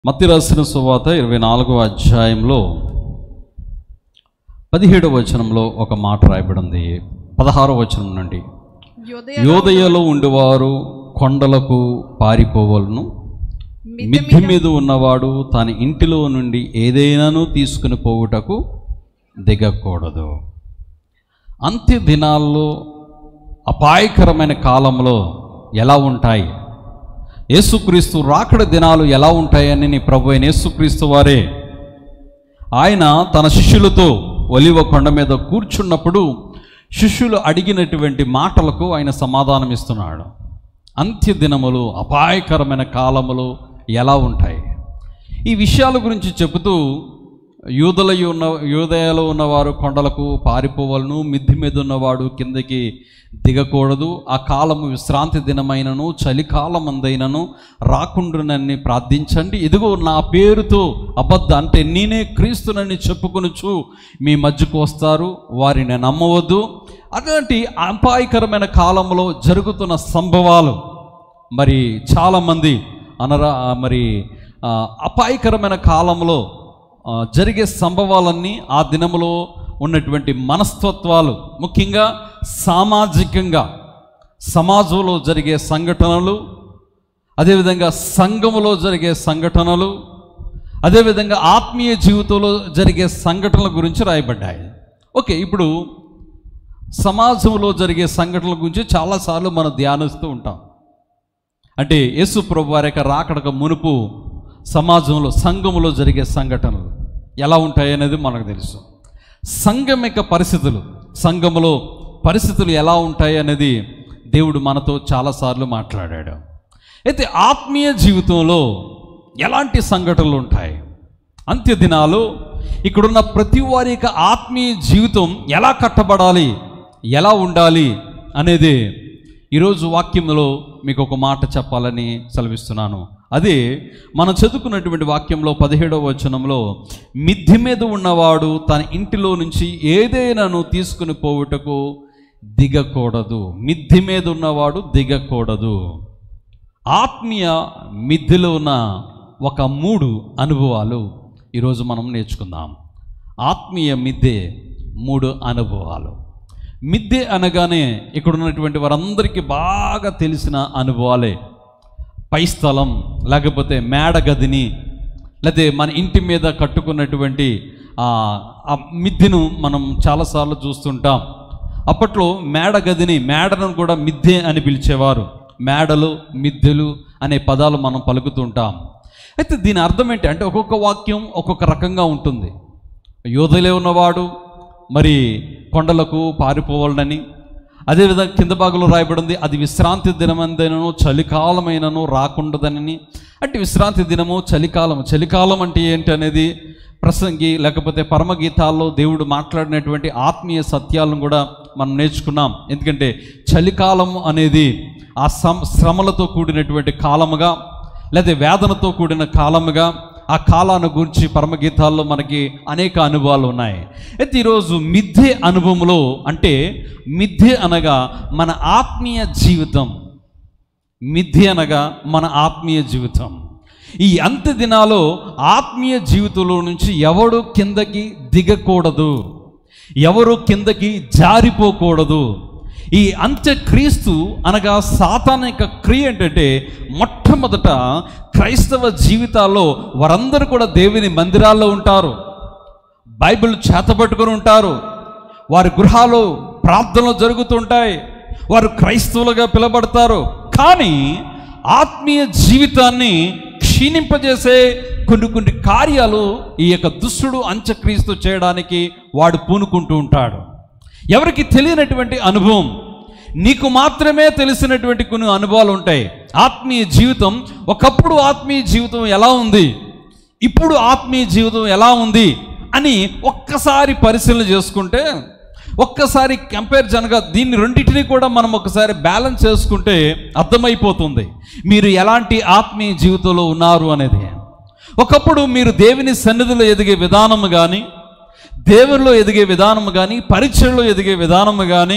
మత్తి రాసిన సువాత ఇరవై నాలుగవ అధ్యాయంలో పదిహేడవ వచనంలో ఒక మాట రాయబడింది పదహారవ వచనం నుండి యోదయ యోదయలో ఉండేవారు కొండలకు పారిపోవలను మిద్దె మీద ఉన్నవాడు తన ఇంటిలో నుండి ఏదైనాను తీసుకుని పోవుటకు దిగకూడదు అంత్య దినాల్లో అపాయకరమైన కాలంలో ఎలా ఉంటాయి యేసుక్రీస్తు రాకడ దినాలు ఎలా ఉంటాయని నీ ప్రభు అయిన యేసుక్రీస్తు వారే ఆయన తన శిష్యులతో ఒలివ కొండ మీద కూర్చున్నప్పుడు శిష్యులు అడిగినటువంటి మాటలకు ఆయన సమాధానం ఇస్తున్నాడు అంత్య దినములు అపాయకరమైన కాలములు ఎలా ఉంటాయి ఈ విషయాల గురించి చెబుతూ యూదుల ఉన్న యూదయలో ఉన్నవారు కొండలకు పారిపోవలను మిద్ది మీద ఉన్నవాడు కిందకి దిగకూడదు ఆ కాలము విశ్రాంతి దినమైనను చలికాలం అందైనను రాకుండానని ప్రార్థించండి ఇదిగో నా పేరుతో అబద్ధ అంటే నేనే క్రీస్తునని చెప్పుకొనుచు మీ మధ్యకు వస్తారు వారిని నమ్మవద్దు అటువంటి అపాయకరమైన కాలంలో జరుగుతున్న సంభవాలు మరి చాలామంది అనరా మరి ఆ, అపాయకరమైన కాలంలో ఆ, జరిగే సంభవాలన్నీ ఆ దినములో ఉన్నటువంటి మనస్తత్వాలు ముఖ్యంగా సామాజికంగా సమాజంలో జరిగే సంఘటనలు అదేవిధంగా సంఘములో జరిగే సంఘటనలు అదేవిధంగా ఆత్మీయ జీవితంలో జరిగే సంఘటనల గురించి రాయబడ్డాయి ఓకే ఇప్పుడు సమాజంలో జరిగే సంఘటనల గురించి చాలాసార్లు మనం ధ్యానిస్తూ ఉంటాం అంటే యేసు ప్రభు వారి యొక్క రాకడక మునుపు సమాజంలో సంఘములో జరిగే సంఘటనలు ఎలా ఉంటాయి అనేది మనకు తెలుసు సంఘం యొక్క పరిస్థితులు సంఘములో పరిస్థితులు ఎలా ఉంటాయి అనేది దేవుడు మనతో చాలాసార్లు మాట్లాడాడు అయితే ఆత్మీయ జీవితంలో ఎలాంటి సంఘటనలు ఉంటాయి అంత్య దినాలు ఇక్కడున్న ప్రతి వారి యొక్క ఆత్మీయ జీవితం ఎలా కట్టబడాలి ఎలా ఉండాలి అనేది ఈరోజు వాక్యంలో మీకు ఒక మాట చెప్పాలని సెలవిస్తున్నాను అదే మనం చదువుకున్నటువంటి వాక్యంలో పదిహేడవ వచనంలో మిద్ది మీద ఉన్నవాడు తన ఇంటిలో నుంచి ఏదైనాను తీసుకుని పోవుటకు దిగకూడదు మిద్ది మీద ఉన్నవాడు దిగకూడదు ఆత్మీయ మిద్దిలో ఉన్న ఒక మూడు అనుభవాలు ఈరోజు మనం నేర్చుకుందాం ఆత్మీయ మిద్దె మూడు అనుభవాలు మిద్దె అనగానే ఇక్కడ ఉన్నటువంటి వారందరికీ బాగా తెలిసిన అనుభవాలే పై స్థలం లేకపోతే మేడ గదిని లేకపోతే మన ఇంటి మీద కట్టుకున్నటువంటి ఆ ఆ మిద్దెను మనం చాలాసార్లు చూస్తుంటాం అప్పట్లో మేడ గదిని మేడను కూడా మిద్దె అని పిలిచేవారు మేడలు మిద్దెలు అనే పదాలు మనం పలుకుతుంటాం అయితే దీని అర్థం ఏంటి అంటే ఒక్కొక్క వాక్యం ఒక్కొక్క రకంగా ఉంటుంది యోధలే ఉన్నవాడు మరి కొండలకు పారిపోవాలని అదేవిధంగా కింద భాగంలో రాయబడింది అది విశ్రాంతి దినమందైనను చలికాలమైనను రాకుండదనని అంటే విశ్రాంతి దినము చలికాలం చలికాలం అంటే ఏంటి అనేది ప్రసంగి లేకపోతే పరమగీతాల్లో దేవుడు మాట్లాడినటువంటి ఆత్మీయ సత్యాలను కూడా మనం నేర్చుకున్నాం ఎందుకంటే చలికాలం అనేది ఆ శ్రమ శ్రమలతో కూడినటువంటి కాలముగా లేదా వేదనతో కూడిన కాలముగా ఆ కాలాన్ని గురించి పరమగీతాల్లో మనకి అనేక అనుభవాలు ఉన్నాయి అయితే ఈరోజు మిథ్యే అనుభవంలో అంటే మిథ్యే అనగా మన ఆత్మీయ జీవితం మిథ్య అనగా మన ఆత్మీయ జీవితం ఈ అంత్య దినాలో ఆత్మీయ జీవితంలో నుంచి ఎవడు కిందకి దిగకూడదు ఎవరు కిందకి జారిపోకూడదు ఈ అంత్యక్రీస్తు అనగా సాతాన్ యొక్క క్రియ ఏంటంటే మొట్టమొదట క్రైస్తవ జీవితాల్లో వారందరూ కూడా దేవుని మందిరాల్లో ఉంటారు బైబిల్ చేతపట్టుకొని ఉంటారు వారి గృహాలు ప్రార్థనలు జరుగుతుంటాయి వారు క్రైస్తవులుగా పిలబడతారు కానీ ఆత్మీయ జీవితాన్ని క్షీణింపజేసే కొన్ని కొన్ని కార్యాలు ఈ యొక్క దుష్టుడు అంత్యక్రీస్తు చేయడానికి వాడు పూనుకుంటూ ఉంటాడు ఎవరికి తెలియనటువంటి అనుభవం నీకు మాత్రమే తెలిసినటువంటి కొన్ని అనుభవాలు ఉంటాయి ఆత్మీయ జీవితం ఒకప్పుడు ఆత్మీయ జీవితం ఎలా ఉంది ఇప్పుడు ఆత్మీయ జీవితం ఎలా ఉంది అని ఒక్కసారి పరిశీలన చేసుకుంటే ఒక్కసారి కంపారిజన్గా దీన్ని రెండింటిని కూడా మనం ఒకసారి బ్యాలెన్స్ చేసుకుంటే అర్థమైపోతుంది మీరు ఎలాంటి ఆత్మీయ జీవితంలో ఉన్నారు అనేది ఒకప్పుడు మీరు దేవుని సన్నిధిలో ఎదిగే విధానం కానీ దేవునిలో ఎదిగే విధానం కానీ పరీక్షల్లో ఎదిగే విధానం కానీ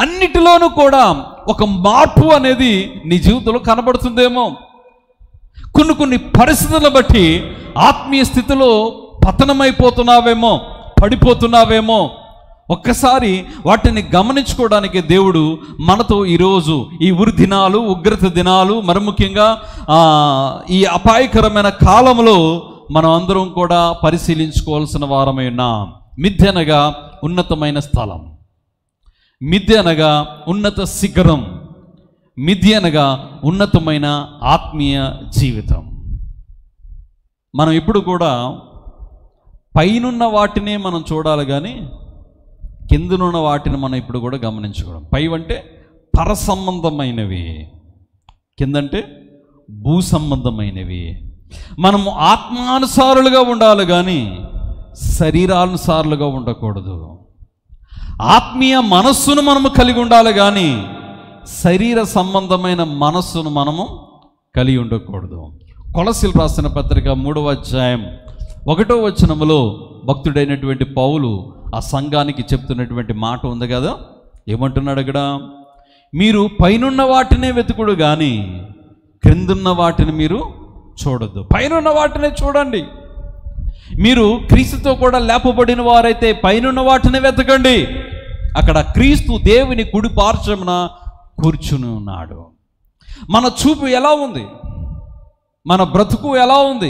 అన్నిటిలోనూ కూడా ఒక మార్పు అనేది నీ జీవితంలో కనబడుతుందేమో కొన్ని కొన్ని పరిస్థితులను బట్టి ఆత్మీయ స్థితిలో పతనమైపోతున్నావేమో పడిపోతున్నావేమో ఒక్కసారి వాటిని గమనించుకోవడానికి దేవుడు మనతో ఈరోజు ఈ ఉరి దినాలు ఉగ్రత దినాలు మరి ముఖ్యంగా ఆ, ఈ అపాయకరమైన కాలంలో మనం అందరం కూడా పరిశీలించుకోవాల్సిన వారమై ఉన్నాం మిథ్య అనగా ఉన్నతమైన స్థలం మిథ్య అనగా ఉన్నత శిఖరం మిథ్య అనగా ఉన్నతమైన ఆత్మీయ జీవితం మనం ఇప్పుడు కూడా పైనున్న వాటినే మనం చూడాలి కానీ కిందనున్న వాటిని మనం ఇప్పుడు కూడా గమనించుకోవడం పైవంటే పర సంబంధమైనవి కిందంటే భూ సంబంధమైనవి మనము ఆత్మానుసారులుగా ఉండాలి కానీ శరీరానుసారులుగా ఉండకూడదు ఆత్మీయ మనస్సును మనము కలిగి ఉండాలి కానీ శరీర సంబంధమైన మనస్సును మనము కలిగి ఉండకూడదు కొలసిలు రాసిన పత్రిక మూడవ అధ్యాయం ఒకటో వచనములో భక్తుడైనటువంటి పౌలు ఆ సంఘానికి చెప్తున్నటువంటి మాట ఉంది కదా ఏమంటున్నాడు అక్కడ మీరు పైనున్న వాటినే వెతుకుడు కానీ క్రిందున్న వాటిని మీరు చూడొద్దు పైనున్న వాటినే చూడండి మీరు క్రీస్తుతో కూడా లేపబడిన వారైతే పైనున్న వాటిని వెతకండి అక్కడ క్రీస్తు దేవుని కుడి పార్శ్వమున కూర్చుని ఉన్నాడు మన చూపు ఎలా ఉంది మన బ్రతుకు ఎలా ఉంది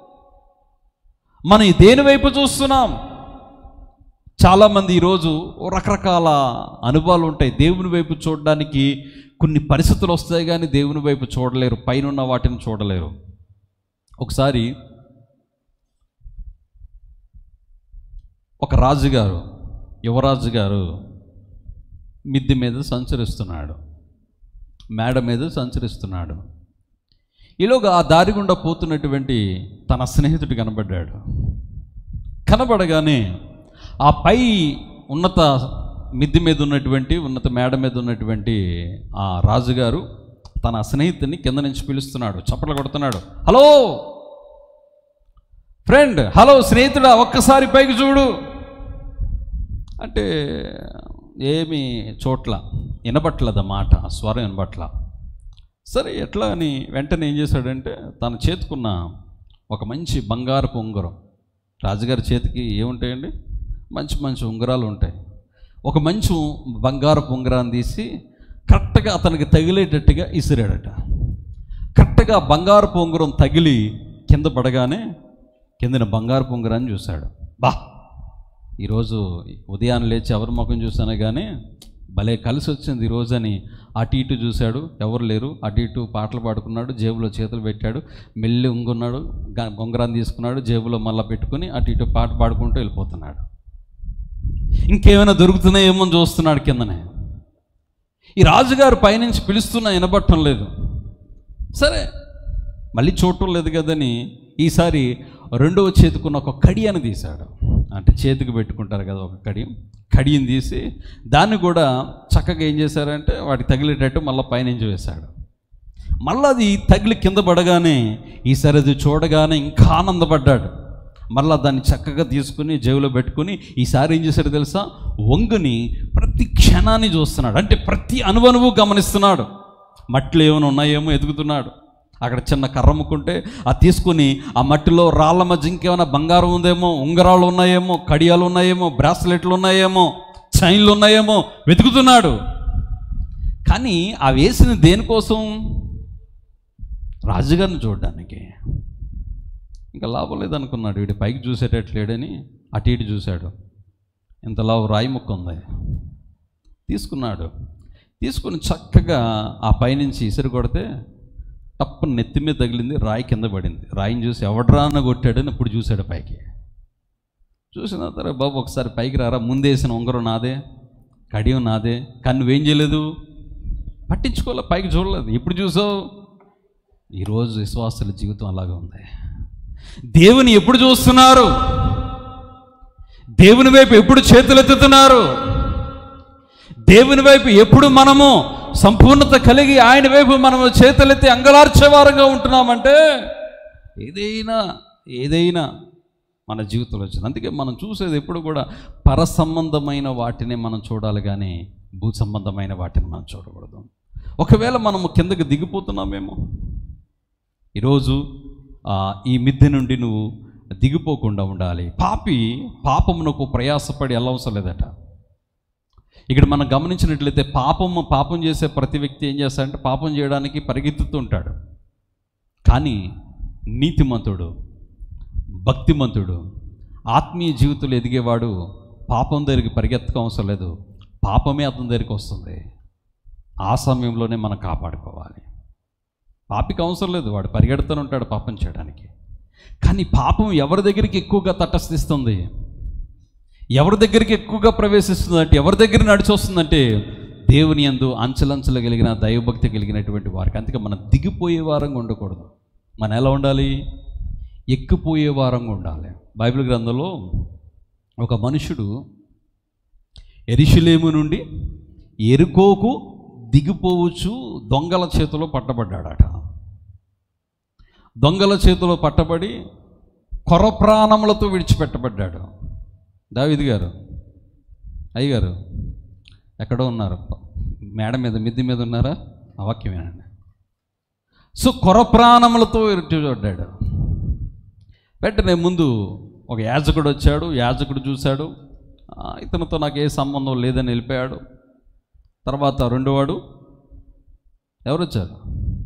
మనం దేని వైపు చూస్తున్నాం చాలామంది ఈరోజు రకరకాల అనుభవాలు ఉంటాయి దేవుని వైపు చూడడానికి కొన్ని పరిస్థితులు వస్తాయి కానీ దేవుని వైపు చూడలేరు పైన వాటిని చూడలేరు ఒకసారి ఒక రాజుగారు యువరాజు గారు మిద్దె మీద సంచరిస్తున్నాడు మేడ మీద సంచరిస్తున్నాడు ఈలోగా ఆ దారి గుండా పోతున్నటువంటి తన స్నేహితుడు కనబడ్డాడు కనబడగానే ఆ పై ఉన్నత మిద్దె మీద ఉన్నటువంటి ఉన్నత మేడ మీద ఉన్నటువంటి ఆ రాజుగారు తన స్నేహితుడిని కింద నుంచి పిలుస్తున్నాడు చప్పట్లు కొడుతున్నాడు హలో ఫ్రెండ్ హలో స్నేహితుడా ఒక్కసారి పైకి చూడు అంటే ఏమి చోట్ల వినబట్లేదు ఆ మాట ఆ స్వరం వినబట్ల సరే ఎట్లా అని వెంటనే ఏం చేశాడంటే తన చేతుకున్న ఒక మంచి బంగారపు ఉంగరం రాజుగారి చేతికి ఏముంటాయండి మంచి మంచి ఉంగరాలు ఉంటాయి ఒక మంచి బంగారపు ఉంగరాన్ని తీసి కరెక్ట్గా అతనికి తగిలేటట్టుగా ఇసిరాడట కరెక్ట్గా బంగారపు ఉంగరం తగిలి కింద పడగానే కిందన బంగారపు ఉంగరాన్ని చూశాడు బా ఈరోజు ఉదయాన్నే లేచి ఎవరి ముఖం చూశాను కానీ భలే కలిసి వచ్చింది ఈరోజు అని అటు ఇటు చూశాడు ఎవరు లేరు అటు ఇటు పాటలు పాడుకున్నాడు జేబులో చేతులు పెట్టాడు మెల్లి ఉంగున్నాడు గా- ఉంగరాన్ని తీసుకున్నాడు జేబులో మళ్ళీ పెట్టుకుని అటు ఇటు పాట పాడుకుంటూ వెళ్ళిపోతున్నాడు ఇంకేమైనా దొరుకుతున్నాయేమో అని చూస్తున్నాడు కిందనే ఈ రాజుగారు పైనుంచి పిలుస్తున్నా వినబట్టం లేదు సరే మళ్ళీ చూడటం లేదు కదని ఈసారి రెండవ చేతికున్న ఒక కడియాన్ని తీశాడు అంటే చేతికి పెట్టుకుంటారు కదా ఒక కడియం కడియం తీసి దాన్ని కూడా చక్కగా ఏం చేశారంటే వాటికి తగిలేటట్టు మళ్ళీ పైనుంచి వేశాడు మళ్ళీ అది తగిలి కింద పడగానే ఈసారి అది చూడగానే ఇంకా ఆనందపడ్డాడు మళ్ళా దాన్ని చక్కగా తీసుకుని జేబులో పెట్టుకుని ఈసారి ఏం చేశాడు తెలుసా వంగుని ప్రతి క్షణాన్ని చూస్తున్నాడు అంటే ప్రతి అనువనువు గమనిస్తున్నాడు మట్టిలో ఏమైనా ఉన్నాయేమో ఎదుగుతున్నాడు అక్కడ చిన్న కర్ర ముక్కుంటే అది తీసుకుని ఆ మట్టిలో రాళ్ళ మధ్య ఇంకేమైనా బంగారం ఉందేమో ఉంగరాలు ఉన్నాయేమో కడియాలు ఉన్నాయేమో బ్రాస్లెట్లు ఉన్నాయేమో చైన్లు ఉన్నాయేమో వెతుకుతున్నాడు కానీ ఆ వేసిన దేనికోసం రాజుగారిని చూడడానికి ఇంకా లాభం లేదనుకున్నాడు వీడి పైకి చూసేటట్లేడని అటు ఇటు చూశాడు ఇంతలా రాయి ముక్క ఉంది తీసుకున్నాడు తీసుకుని చక్కగా ఆ పైనుంచి ఇసురు కొడితే తప్ప నెత్తి మీద తగిలింది రాయి కింద పడింది రాయిని చూసి ఎవడ్రా అన్న కొట్టాడని ఇప్పుడు చూశాడు పైకి చూసిన తర్వాత బాబు ఒకసారి పైకి రారా ముందేసిన ఉంగరం నాదే కడియం నాదే కానీ నువ్వేం చేయలేదు పట్టించుకోలే పైకి చూడలేదు ఇప్పుడు చూసావు ఈరోజు విశ్వాసుల జీవితం అలాగే ఉంది దేవుని ఎప్పుడు చూస్తున్నారు దేవుని వైపు ఎప్పుడు చేతులెత్తుతున్నారు దేవుని వైపు ఎప్పుడు మనము సంపూర్ణత కలిగి ఆయన వైపు మనము చేతులెత్తి అంగలార్చేవారంగా ఉంటున్నామంటే ఏదైనా ఏదైనా మన జీవితంలో వచ్చింది అందుకే మనం చూసేది ఎప్పుడు కూడా పర సంబంధమైన వాటిని మనం చూడాలి కానీ భూ సంబంధమైన వాటిని మనం చూడకూడదు ఒకవేళ మనము కిందకి దిగిపోతున్నామేమో ఈరోజు ఆ, ఈ మిద్దె నుండి నువ్వు దిగిపోకుండా ఉండాలి పాపి పాపమునకు ప్రయాసపడి వెళ్ళవసరం లేదట ఇక్కడ మనం గమనించినట్లయితే పాపము పాపం చేసే ప్రతి వ్యక్తి ఏం చేస్తాడంటే పాపం చేయడానికి పరిగెత్తుతూ ఉంటాడు కానీ నీతిమంతుడు భక్తిమంతుడు ఆత్మీయ జీవితంలో ఎదిగేవాడు పాపం దగ్గరికి పరిగెత్తక అవసరం లేదు పాపమే అతని దగ్గరికి వస్తుంది ఆ సమయంలోనే మనం కాపాడుకోవాలి పాపికి అవసరం లేదు వాడు పరిగెడుతూనే ఉంటాడు పాపం చేయడానికి కానీ పాపం ఎవరి దగ్గరికి ఎక్కువగా తటస్థిస్తుంది ఎవరి దగ్గరికి ఎక్కువగా ప్రవేశిస్తుందంటే ఎవరి దగ్గర నడిచి వస్తుందంటే దేవుని యందు అంచలంచలు కలిగిన దైవభక్తి కలిగినటువంటి వారికి అందుకే మనం దిగిపోయే వారంగా ఉండకూడదు మనం ఎలా ఉండాలి ఎక్కిపోయే వారంగా ఉండాలి బైబిల్ గ్రంథంలో ఒక మనుషుడు ఎరిశిలేము నుండి ఎరుకోకు దిగిపోవచ్చు దొంగల చేతిలో పట్టబడ్డాడట దొంగల చేతిలో పట్టబడి కొర ప్రాణములతో విడిచిపెట్టబడ్డాడు దావిది గారు అయ్యగారు ఎక్కడో ఉన్నారు మేడ మీద మిద్ది మీద ఉన్నారా ఆ వాక్యమేనండి సో కొర ప్రాణములతో విడిచిపడ్డాడు వెంటనే ముందు ఒక యాజకుడు వచ్చాడు యాజకుడు చూశాడు ఆ, ఇతనితో నాకు ఏ సంబంధం లేదని వెళ్ళిపోయాడు తర్వాత రెండోవాడు ఎవరు వచ్చారు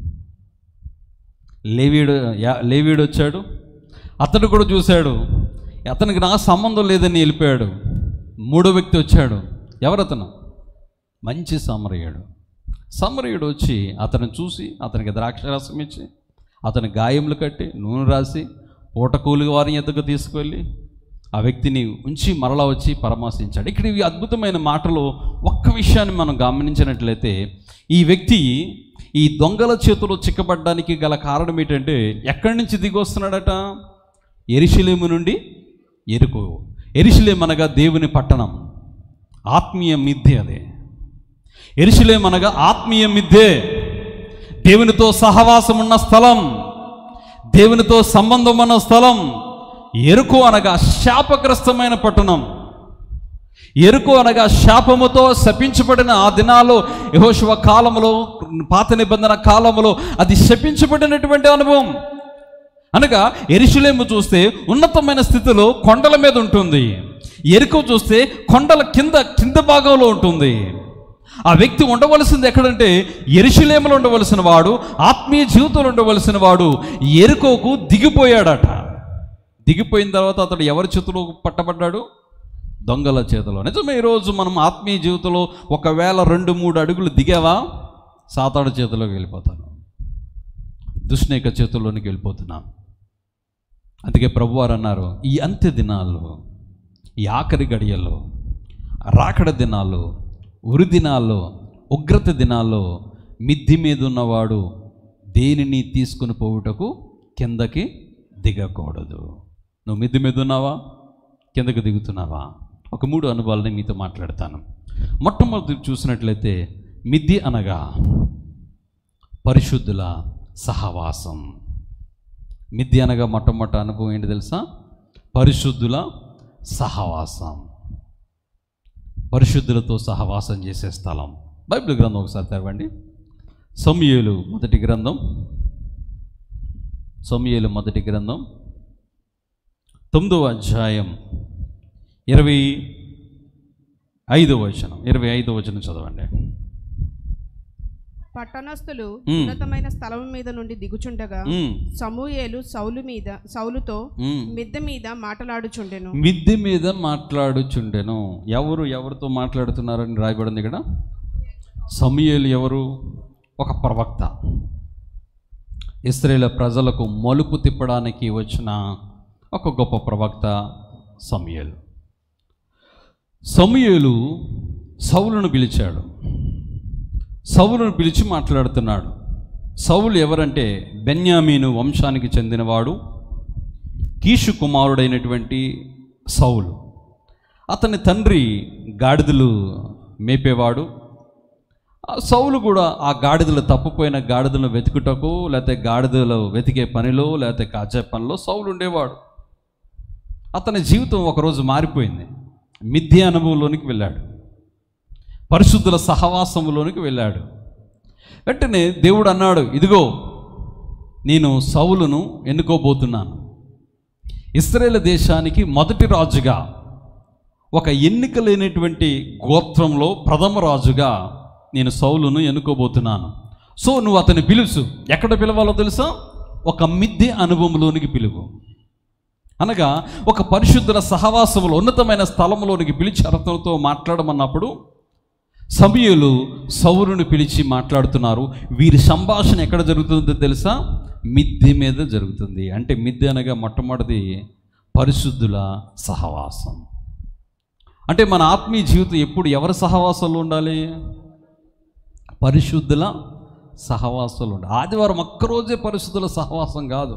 లేవీడు యా- లేవీడు వచ్చాడు అతడు కూడా చూశాడు అతనికి నా సంబంధం లేదని వెళ్ళిపోయాడు మూడో వ్యక్తి వచ్చాడు ఎవరతను మంచి సమరయుడు సమరయుడు వచ్చి అతను చూసి అతనికి ద్రాక్షరసం ఇచ్చి అతని గాయములు కట్టి నూనె రాసి పూటకూలి వారిని ఎద్దకు తీసుకువెళ్ళి ఆ వ్యక్తిని ఉంచి మరలా వచ్చి పరామర్శించాడు ఇక్కడ ఇవి అద్భుతమైన మాటలు ఒక్క విషయాన్ని మనం గమనించినట్లయితే ఈ వ్యక్తి ఈ దొంగల చేతిలో చిక్కబడ్డానికి గల కారణం ఏంటంటే ఎక్కడి నుంచి దిగి వస్తున్నాడట ఎరిశిలేము నుండి ఎరుకు ఎరిశిలేం అనగా దేవుని పట్టణం ఆత్మీయ మిథ్య అదే ఎరిశిలేం అనగా ఆత్మీయ మిథ్యే దేవునితో సహవాసం ఉన్న స్థలం దేవునితో సంబంధం ఉన్న స్థలం ఎరుకు అనగా శాపగ్రస్తమైన పట్టణం ఎరుకు అనగా శాపముతో శపించబడిన ఆ దినాల్లో యహోశివ కాలంలో పాత నిబంధన కాలంలో అది శపించబడినటువంటి అనుభవం అనగా ఎరిశులేము చూస్తే ఉన్నతమైన స్థితిలో కొండల మీద ఉంటుంది ఎరుకు చూస్తే కొండల కింద కింద భాగంలో ఉంటుంది ఆ వ్యక్తి ఉండవలసింది ఎక్కడంటే ఎరుశులేములో ఉండవలసిన వాడు ఆత్మీయ జీవితంలో ఉండవలసిన వాడు ఎరుకోకు దిగిపోయాడట దిగిపోయిన తర్వాత అతడు ఎవరి చేతిలో పట్టబడ్డాడు దొంగల చేతిలో నిజమే ఈరోజు మనం ఆత్మీయ జీవితంలో ఒకవేళ రెండు మూడు అడుగులు దిగావా సాతాడు చేతిలోకి వెళ్ళిపోతాను దుష్నేక చేతుల్లోనికి వెళ్ళిపోతున్నాం అందుకే ప్రభువారు అన్నారు ఈ అంత్య దినాల్లో ఈ ఆఖరి గడియల్లో రాకడ దినాల్లో ఉరి దినాల్లో ఉగ్రత దినాల్లో మిద్ది మీద ఉన్నవాడు దేనిని తీసుకుని పోవుటకు కిందకి దిగకూడదు నువ్వు మిద్ది మీద ఉన్నావా కిందకి దిగుతున్నావా ఒక మూడు అనుభవాలని మీతో మాట్లాడతాను మొట్టమొదటి చూసినట్లయితే మిద్ది అనగా పరిశుద్ధుల సహవాసం మిద్ది అనగా మొట్టమొదటి అనుభవం ఏంటి తెలుసా పరిశుద్ధుల సహవాసం పరిశుద్ధులతో సహవాసం చేసే స్థలం బైబిల్ గ్రంథం ఒకసారి తెరవండి సమయలు మొదటి గ్రంథం సమయలు మొదటి గ్రంథం తొమ్మిదవ అధ్యాయం ఇరవై ఐదవ వచనం ఇరవై ఐదవ వచనం చదవండి పట్టణస్థులు మ్మ్. ఉన్నతమైన స్థలం మీద నుండి దిగుచుండగా ఉమ్, సమూయేలు సౌలు మీద సౌలుతో ఉమ్. మిద్దె మీద మాటలాడుచుండెను మిద్దె మీద మాట్లాడుచుండెను ఎవరు ఎవరితో మాట్లాడుతున్నారని రాయబడింది ఇక్కడ సమయలు ఎవరు ఒక ప్రవక్త ఇస్రాయేల్ ప్రజలకు మలుపు తిప్పడానికి వచ్చిన ఒక గొప్ప ప్రవక్త సమయలు సమయలు సౌలును పిలిచాడు సౌలును పిలిచి మాట్లాడుతున్నాడు సౌలు ఎవరంటే బెన్యామీను వంశానికి చెందినవాడు కీషు కుమారుడైనటువంటి సౌలు అతని తండ్రి గాడిదలు మేపేవాడు ఆ సౌలు కూడా ఆ గాడిదలు తప్పిపోయిన గాడిదలను వెతుకుటకు లేకపోతే గాడిదలు వెతికే పనిలో లేకపోతే కాచే పనిలో సౌలు ఉండేవాడు అతని జీవితం ఒకరోజు మారిపోయింది మిథ్య అనుభవంలోనికి వెళ్ళాడు పరిశుద్ధుల సహవాసములోనికి వెళ్ళాడు వెంటనే దేవుడు అన్నాడు ఇదిగో నేను సౌలును ఎన్నుకోబోతున్నాను ఇస్రాయేల్ దేశానికి మొదటి రాజుగా ఒక ఎన్నిక లేనటువంటి గోత్రంలో ప్రథమ రాజుగా నేను సౌలును ఎన్నుకోబోతున్నాను సో నువ్వు అతని పిలుసు ఎక్కడ పిలవాలో తెలుసా ఒక మిద్దె అనుభవంలోనికి పిలువు అనగా ఒక పరిశుద్ధుల సహవాసములో ఉన్నతమైన స్థలంలోనికి పిలిచి అతనితో మాట్లాడమన్నప్పుడు సమయులు సౌరుని పిలిచి మాట్లాడుతున్నారు వీరి సంభాషణ ఎక్కడ జరుగుతుందో తెలుసా మిద్దె మీద జరుగుతుంది అంటే మిద్దె అనగా మొట్టమొదటిది పరిశుద్ధుల సహవాసం అంటే మన ఆత్మీయ జీవితం ఎప్పుడు ఎవరి సహవాసంలో ఉండాలి పరిశుద్ధుల సహవాసంలో ఉండాలి ఆదివారం ఒక్కరోజే పరిశుద్ధుల సహవాసం కాదు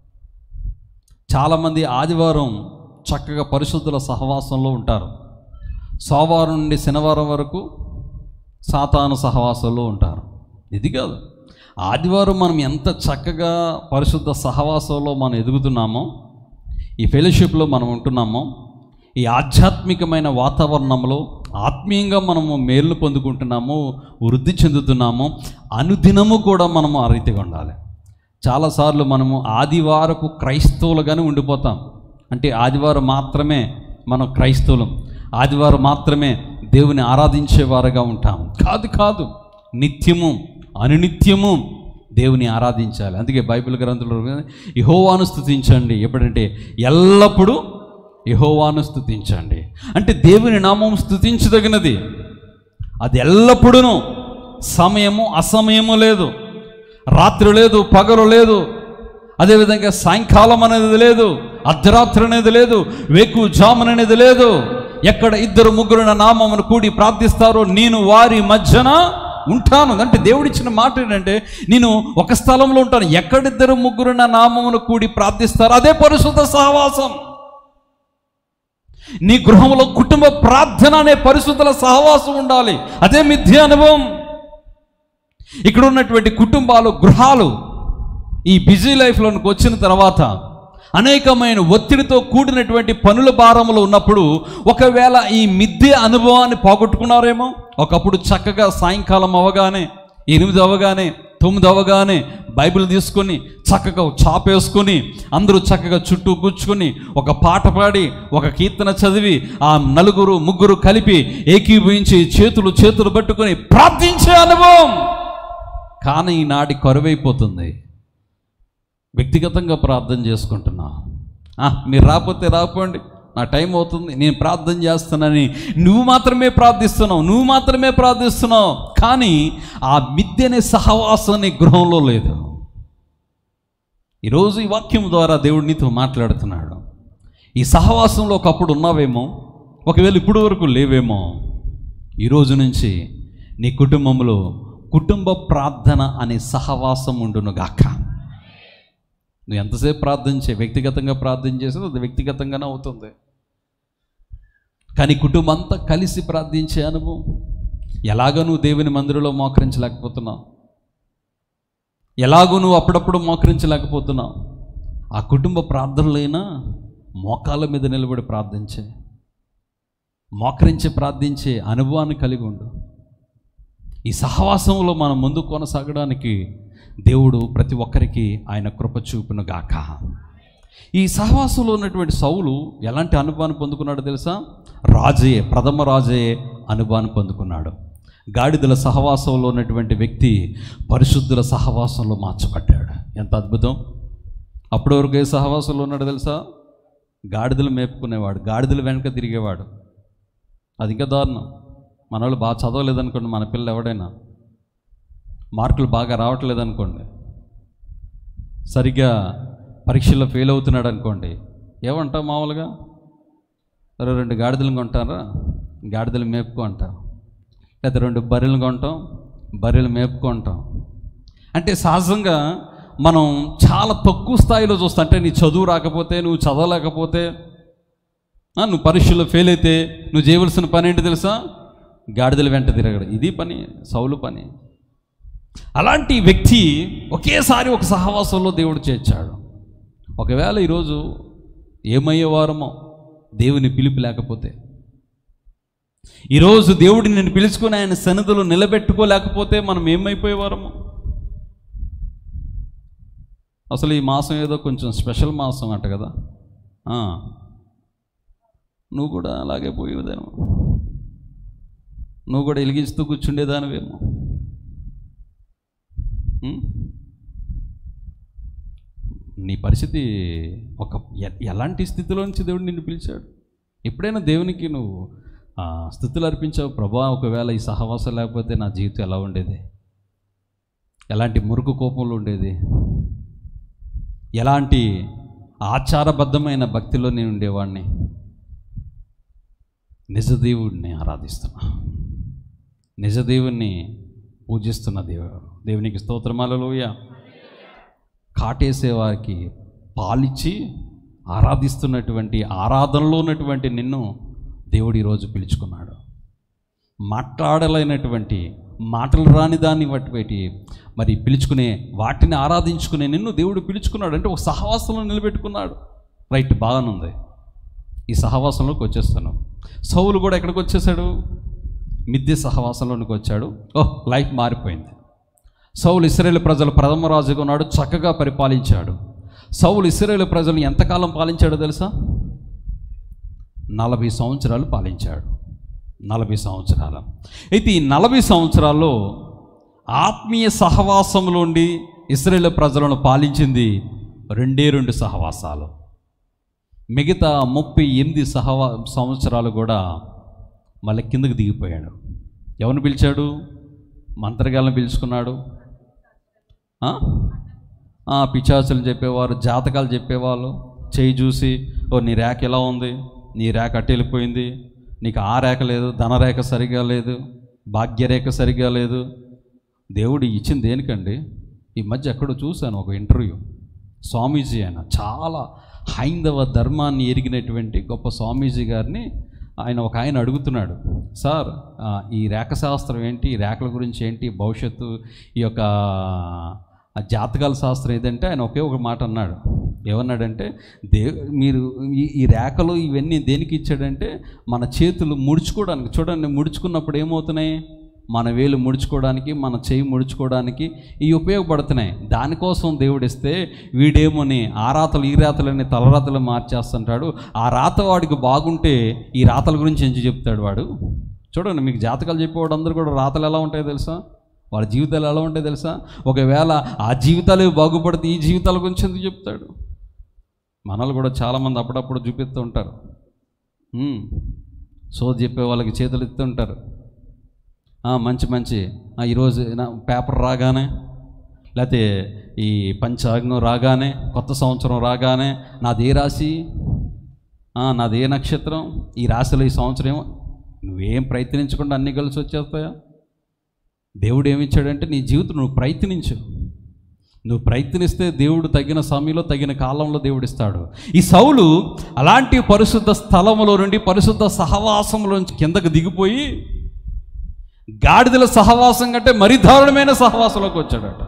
చాలామంది ఆదివారం చక్కగా పరిశుద్ధుల సహవాసంలో ఉంటారు సోమవారం నుండి శనివారం వరకు సాతాను సహవాసంలో ఉంటారు ఇది కాదు ఆదివారం మనం ఎంత చక్కగా పరిశుద్ధ సహవాసంలో మనం ఎదుగుతున్నామో ఈ ఫెలోషిప్లో మనం ఉంటున్నామో ఈ ఆధ్యాత్మికమైన వాతావరణంలో ఆత్మీయంగా మనము మేలు పొందుకుంటున్నాము వృద్ధి చెందుతున్నాము అనుదినము కూడా మనము ఆ రీతిగా ఉండాలి చాలాసార్లు మనము ఆదివారపు క్రైస్తవులుగానే ఉండిపోతాం అంటే ఆదివారం మాత్రమే మనం క్రైస్తవులం ఆదివారం మాత్రమే దేవుని ఆరాధించేవారుగా ఉంటాం కాదు కాదు నిత్యము అనునిత్యము దేవుని ఆరాధించాలి అందుకే బైబిల్ గ్రంథంలో యహోవాను స్థుతించండి ఎప్పుడంటే ఎల్లప్పుడూ యహోవాను స్థుతించండి అంటే దేవుని నామం స్థుతించదగినది అది ఎల్లప్పుడూ సమయము అసమయము లేదు రాత్రి లేదు పగలు లేదు అదేవిధంగా సాయంకాలం అనేది లేదు అర్ధరాత్రి అనేది లేదు వేకు జామున్ అనేది లేదు ఎక్కడ ఇద్దరు ముగ్గురు నా నామమును కూడి ప్రార్థిస్తారో నేను వారి మధ్యన ఉంటాను అంటే దేవుడిచ్చిన మాట ఏంటంటే నేను ఒక స్థలంలో ఉంటాను ఎక్కడిద్దరు ముగ్గురు నా నామమును కూడి ప్రార్థిస్తారో అదే పరిశుద్ధ సహవాసం నీ గృహంలో కుటుంబ ప్రార్థన అనే పరిశుద్ధుల సహవాసం ఉండాలి అదే మిథ్య అనుభవం ఇక్కడ ఉన్నటువంటి కుటుంబాలు గృహాలు ఈ బిజీ లైఫ్లోనికి వచ్చిన తర్వాత అనేకమైన ఒత్తిడితో కూడినటువంటి పనుల భారంలో ఉన్నప్పుడు ఒకవేళ ఈ మిద్దె అనుభవాన్ని పోగొట్టుకున్నారేమో ఒకప్పుడు చక్కగా సాయంకాలం అవగానే ఎనిమిది అవగానే తొమ్మిది అవగానే బైబిల్ తీసుకొని చక్కగా చాపేసుకొని అందరూ చక్కగా చుట్టూ కూర్చుకొని ఒక పాట పాడి ఒక కీర్తన చదివి ఆ నలుగురు ముగ్గురు కలిపి ఏకీభవించి చేతులు చేతులు పట్టుకొని ప్రార్థించే అనుభవం కానీ ఈనాటి కరువైపోతుంది వ్యక్తిగతంగా ప్రార్థన చేసుకుంటున్నా ఆ, మీరు రాకపోతే రాకపోండి నా టైం అవుతుంది నేను ప్రార్థన చేస్తున్నానని నువ్వు మాత్రమే ప్రార్థిస్తున్నావు నువ్వు మాత్రమే ప్రార్థిస్తున్నావు కానీ ఆ మిద్దెనే సహవాసం నీ గృహంలో లేదు ఈరోజు ఈ వాక్యం ద్వారా దేవుడు నీతో మాట్లాడుతున్నాడు ఈ సహవాసంలో ఒకప్పుడు ఉన్నావేమో ఒకవేళ ఇప్పుడు వరకు లేవేమో ఈరోజు నుంచి నీ కుటుంబంలో కుటుంబ ప్రార్థన అనే సహవాసం ఉండును గాక నువ్వు ఎంతసేపు ప్రార్థన చే వ్యక్తిగతంగా ప్రార్థన చేసేది అది వ్యక్తిగతంగానే అవుతుంది కానీ కుటుంబం అంతా కలిసి ప్రార్థించే అనుభవం ఎలాగో నువ్వు దేవుని మందిరంలో మోకరించలేకపోతున్నావు ఎలాగో నువ్వు అప్పుడప్పుడు మోకరించలేకపోతున్నావు ఆ కుటుంబ ప్రార్థనలైనా మోకాళ్ళ మీద నిలబడి ప్రార్థించే మోకరించి ప్రార్థించే అనుభవాన్ని కలిగి ఉండు ఈ సహవాసంలో మనం ముందు కొనసాగడానికి దేవుడు ప్రతి ఒక్కరికి ఆయన కృప చూపును గాక ఈ సహవాసంలో ఉన్నటువంటి సౌలు ఎలాంటి అనుభవాన్ని పొందుకున్నాడో తెలుసా రాజే ప్రథమ రాజే అనుభవాన్ని పొందుకున్నాడు గాడిదల సహవాసంలో ఉన్నటువంటి వ్యక్తి పరిశుద్ధుల సహవాసంలో మార్చబడ్డాడు ఎంత అద్భుతం అప్పటి వరకు ఏ సహవాసంలో ఉన్నాడు తెలుసా గాడిదలు మేపుకునేవాడు గాడిదలు వెనక తిరిగేవాడు అది ఇంకా దారుణం మన వాళ్ళు బాగా చదవలేదనుకోండి మన పిల్లలు ఎవడైనా మార్కులు బాగా రావట్లేదు అనుకోండి సరిగ్గా పరీక్షల్లో ఫెయిల్ అవుతున్నాడు అనుకోండి ఏమంటావు మామూలుగా సరే రెండు గాడిదలు కొంటారా గాడిదలు మేపుకో అంటాం లేదా రెండు బర్రెలు కొంటాం బర్రెలు మేపుకుంటాం అంటే సహజంగా మనం చాలా తక్కువ స్థాయిలో చూస్తాం అంటే నీ చదువు రాకపోతే నువ్వు చదవలేకపోతే ఆ, నువ్వు పరీక్షల్లో ఫెయిల్ అయితే నువ్వు చేయవలసిన పని ఏంటి తెలుసా గాడిదల వెంట తిరగడం ఇది పని సౌలు పని అలాంటి వ్యక్తి ఒకేసారి ఒక సహవాసంలో దేవుడు చేర్చాడు ఒకవేళ ఈరోజు ఏమయ్యేవారమో దేవుని పిలుపు లేకపోతే ఈరోజు దేవుడిని నేను పిలుచుకుని ఆయన సన్నిధిలో నిలబెట్టుకోలేకపోతే మనం ఏమైపోయేవారము అసలు ఈ మాసం ఏదో కొంచెం స్పెషల్ మాసం అంట కదా ఆ. నువ్వు కూడా అలాగే పోయేదేమో నువ్వు కూడా వెలిగిస్తూ కూర్చుండేదానివేమో ఉం? నీ పరిస్థితి ఒక ఎ- ఎలాంటి స్థితిలో నుంచి దేవుడు నిన్ను పిలిచాడు ఎప్పుడైనా దేవునికి నువ్వు ఆ, స్థుతులు అర్పించావు ప్రభా ఒకవేళ ఈ సహవాసం లేకపోతే నా జీవితం ఎలా ఉండేది ఎలాంటి మురుకు కోపంలో ఉండేది ఎలాంటి ఆచారబద్ధమైన భక్తిలో నేను ఉండేవాడిని నిజదేవుడిని ఆరాధిస్తున్నా నిజదేవుణ్ణి పూజిస్తున్న దేవుడు దేవునికి స్తోత్రమాలలోయ కాటేసే వారికి పాలిచ్చి ఆరాధిస్తున్నటువంటి ఆరాధనలో ఉన్నటువంటి నిన్ను దేవుడు ఈరోజు పిలుచుకున్నాడు మాట్లాడలేనటువంటి మాటలు రాని దాన్ని బట్టి పెట్టి మరి పిలుచుకునే వాటిని ఆరాధించుకునే నిన్ను దేవుడు పిలుచుకున్నాడు అంటే ఒక సహవాసంలో నిలబెట్టుకున్నాడు రైట్ బాగానుంది ఈ సహవాసంలోకి వచ్చేస్తాను సౌలు కూడా ఎక్కడికి వచ్చేసాడు మిద్దె సహవాసంలోనికి వచ్చాడు ఓహ్ లైఫ్ మారిపోయింది సౌలు ఇస్రాయేల్ ప్రజల ప్రథమ రాజుగా ఉన్నాడు చక్కగా పరిపాలించాడు సౌలు ఇస్రాయేల్ ప్రజలను ఎంతకాలం పాలించాడో తెలుసా నలభై సంవత్సరాలు పాలించాడు నలభై సంవత్సరాలు అయితే ఈ నలభై సంవత్సరాల్లో ఆత్మీయ సహవాసంలో ఉండి ఇస్రాయేల్ ప్రజలను పాలించింది రెండే రెండు సహవాసాలు మిగతా ముప్పై ఎనిమిది సహవా సంవత్సరాలు కూడా మళ్ళీ కిందకి దిగిపోయాడు ఎవరిని పిలిచాడు మంత్రగాళ్ళని పిలుచుకున్నాడు ఆ? ఆ, పిచాచులు చెప్పేవారు జాతకాలు చెప్పేవాళ్ళు చేయి చూసి ఓ నీ రేఖ ఎలా ఉంది నీ రేఖ అటు వెళ్ళిపోయింది నీకు ఆ రేఖ లేదు ధనరేఖ సరిగా లేదు భాగ్యరేఖ సరిగా లేదు దేవుడు ఇచ్చింది దేనికండి ఈ మధ్య ఎక్కడో చూశాను ఒక ఇంటర్వ్యూ స్వామీజీ ఆయన చాలా హైందవ ధర్మాన్ని ఎరిగినటువంటి గొప్ప స్వామీజీ గారిని ఆయన ఒక ఆయన అడుగుతున్నాడు సార్ ఆ, ఈ రేఖ శాస్త్రం ఏంటి ఈ రేఖల గురించి ఏంటి భవిష్యత్తు ఈ యొక్క ఆ జాతకాల శాస్త్రం ఏదంటే ఆయన ఒకే ఒక మాట అన్నాడు ఏమన్నాడంటే దే మీరు ఈ ఈ రేఖలు ఇవన్నీ దేనికి ఇచ్చాడంటే మన చేతులు ముడుచుకోవడానికి చూడండి ముడుచుకున్నప్పుడు ఏమవుతున్నాయి మన వేలు ముడుచుకోవడానికి మన చేయి ముడుచుకోవడానికి ఇవి ఉపయోగపడుతున్నాయి దానికోసం దేవుడు ఇస్తే వీడేమోని ఆ రాతలు ఈ రాతలని తలరాతలు మార్చేస్తుంటాడు ఆ రాత వాడికి బాగుంటే ఈ రాతల గురించి ఎంచి చెప్తాడు వాడు చూడండి మీకు జాతకాలు చెప్పేవాడు అందరూ కూడా రాతలు ఎలా ఉంటాయో తెలుసా వాళ్ళ జీవితాలు ఎలా ఉంటాయో తెలుసా ఒకవేళ ఆ జీవితాలు బాగుపడితే ఈ జీవితాల గురించి ఎందుకు చెప్తాడు మనల్ని కూడా చాలామంది అప్పుడప్పుడు చూపిస్తూ ఉంటారు ఉమ్, సోది చెప్పే వాళ్ళకి చేతులు ఎత్తుంటారు ఆ, మంచి మంచి ఆ, ఈరోజు నా పేపర్ రాగానే లేకపోతే ఈ పంచాంగం రాగానే కొత్త సంవత్సరం రాగానే నాది ఏ రాశి ఆ, నాది ఏ నక్షత్రం ఈ రాశిలో ఈ సంవత్సరం ఏమో నువ్వేం ప్రయత్నించకుండా అన్నీ కలిసి వచ్చేస్తాయా దేవుడు ఏమిచ్చాడంటే నీ జీవితం నువ్వు ప్రయత్నించు నువ్వు ప్రయత్నిస్తే దేవుడు తగిన సమయంలో తగిన కాలంలో దేవుడు ఇస్తాడు ఈ సౌలు అలాంటి పరిశుద్ధ స్థలములో నుండి పరిశుద్ధ సహవాసంలోంచి కిందకు దిగిపోయి గాడిదల సహవాసం కంటే మరీ దారుణమైన సహవాసంలోకి వచ్చాడట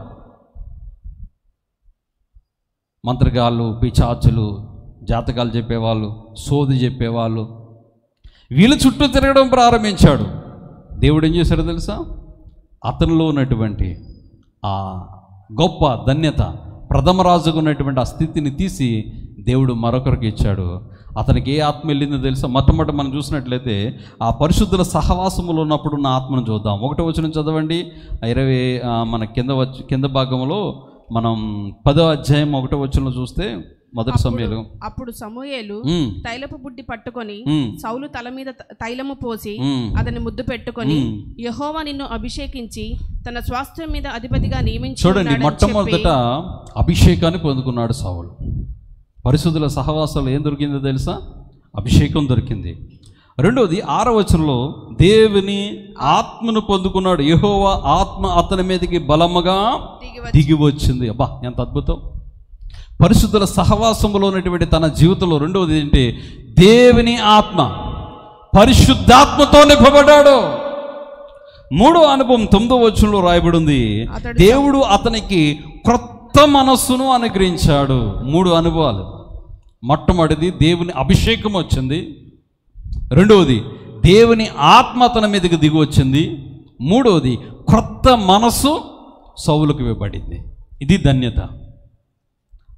మంత్రగాళ్ళు పిచాచులు జాతకాలు చెప్పేవాళ్ళు సోది చెప్పేవాళ్ళు వీళ్ళ చుట్టూ తిరగడం ప్రారంభించాడు దేవుడు ఏం చేశాడో తెలుసా అతనిలో ఉన్నటువంటి ఆ గొప్ప ధన్యత ప్రథమ రాజుకు ఉన్నటువంటి ఆ స్థితిని తీసి దేవుడు మరొకరికి ఇచ్చాడు అతనికి ఏ ఆత్మ వెళ్ళిందో తెలుసా మొట్టమొదటి మనం చూసినట్లయితే ఆ పరిశుద్ధుల సహవాసములో ఉన్నప్పుడు ఉన్న ఆత్మను చూద్దాం ఒకటో వచ్చిన చదవండి ఆ ఇరవై ఆ, మన కింద వచ్చి కింద భాగంలో మనం పదో అధ్యాయం ఒకటో వచ్చిన చూస్తే మొదటి సమయంలో అప్పుడు సమూయేలు ఉమ్, తైలపు బుడ్డి పట్టుకొని ఉమ్, సౌలు తల మీద త- తైలము పోసి ఉమ్. అతని ముద్దు పెట్టుకొని మ్మ్. యెహోవా నిన్ను అభిషేకించి తన స్వాస్థ్యం మీద అధిపతిగా నియమించి చూడండి ఉన్నాడని మొట్టమొదట అభిషేకాన్ని పొందుకున్నాడు సావులు పరిశుద్ధుల సహవాసాలు ఏం దొరికిందో తెలుసా అభిషేకం దొరికింది రెండోది ఆరో వచనంలో దేవుని ఆత్మను పొందుకున్నాడు యెహోవా ఆత్మ అతని మీదకి బలముగా దిగి దిగి వచ్చింది అబ్బా ఎంత అద్భుతం పరిశుద్ధుల సహవాసములో ఉన్నటువంటి తన జీవితంలో రెండవది ఏంటి దేవుని ఆత్మ పరిశుద్ధాత్మతో నింపబడ్డాడు మూడో అనుభవం తొమ్మిదో వచనంలో రాయబడి ఉంది అతడు దేవుడు అతనికి క్రొత్త మనస్సును అనుగ్రహించాడు మూడు అనుభవాలు మొట్టమొదటిది దేవుని అభిషేకం వచ్చింది రెండవది దేవుని ఆత్మ అతని మీదకి దిగి వచ్చింది మూడవది క్రొత్త మనస్సు సౌలుకు ఇవ్వబడింది ఇది ధన్యత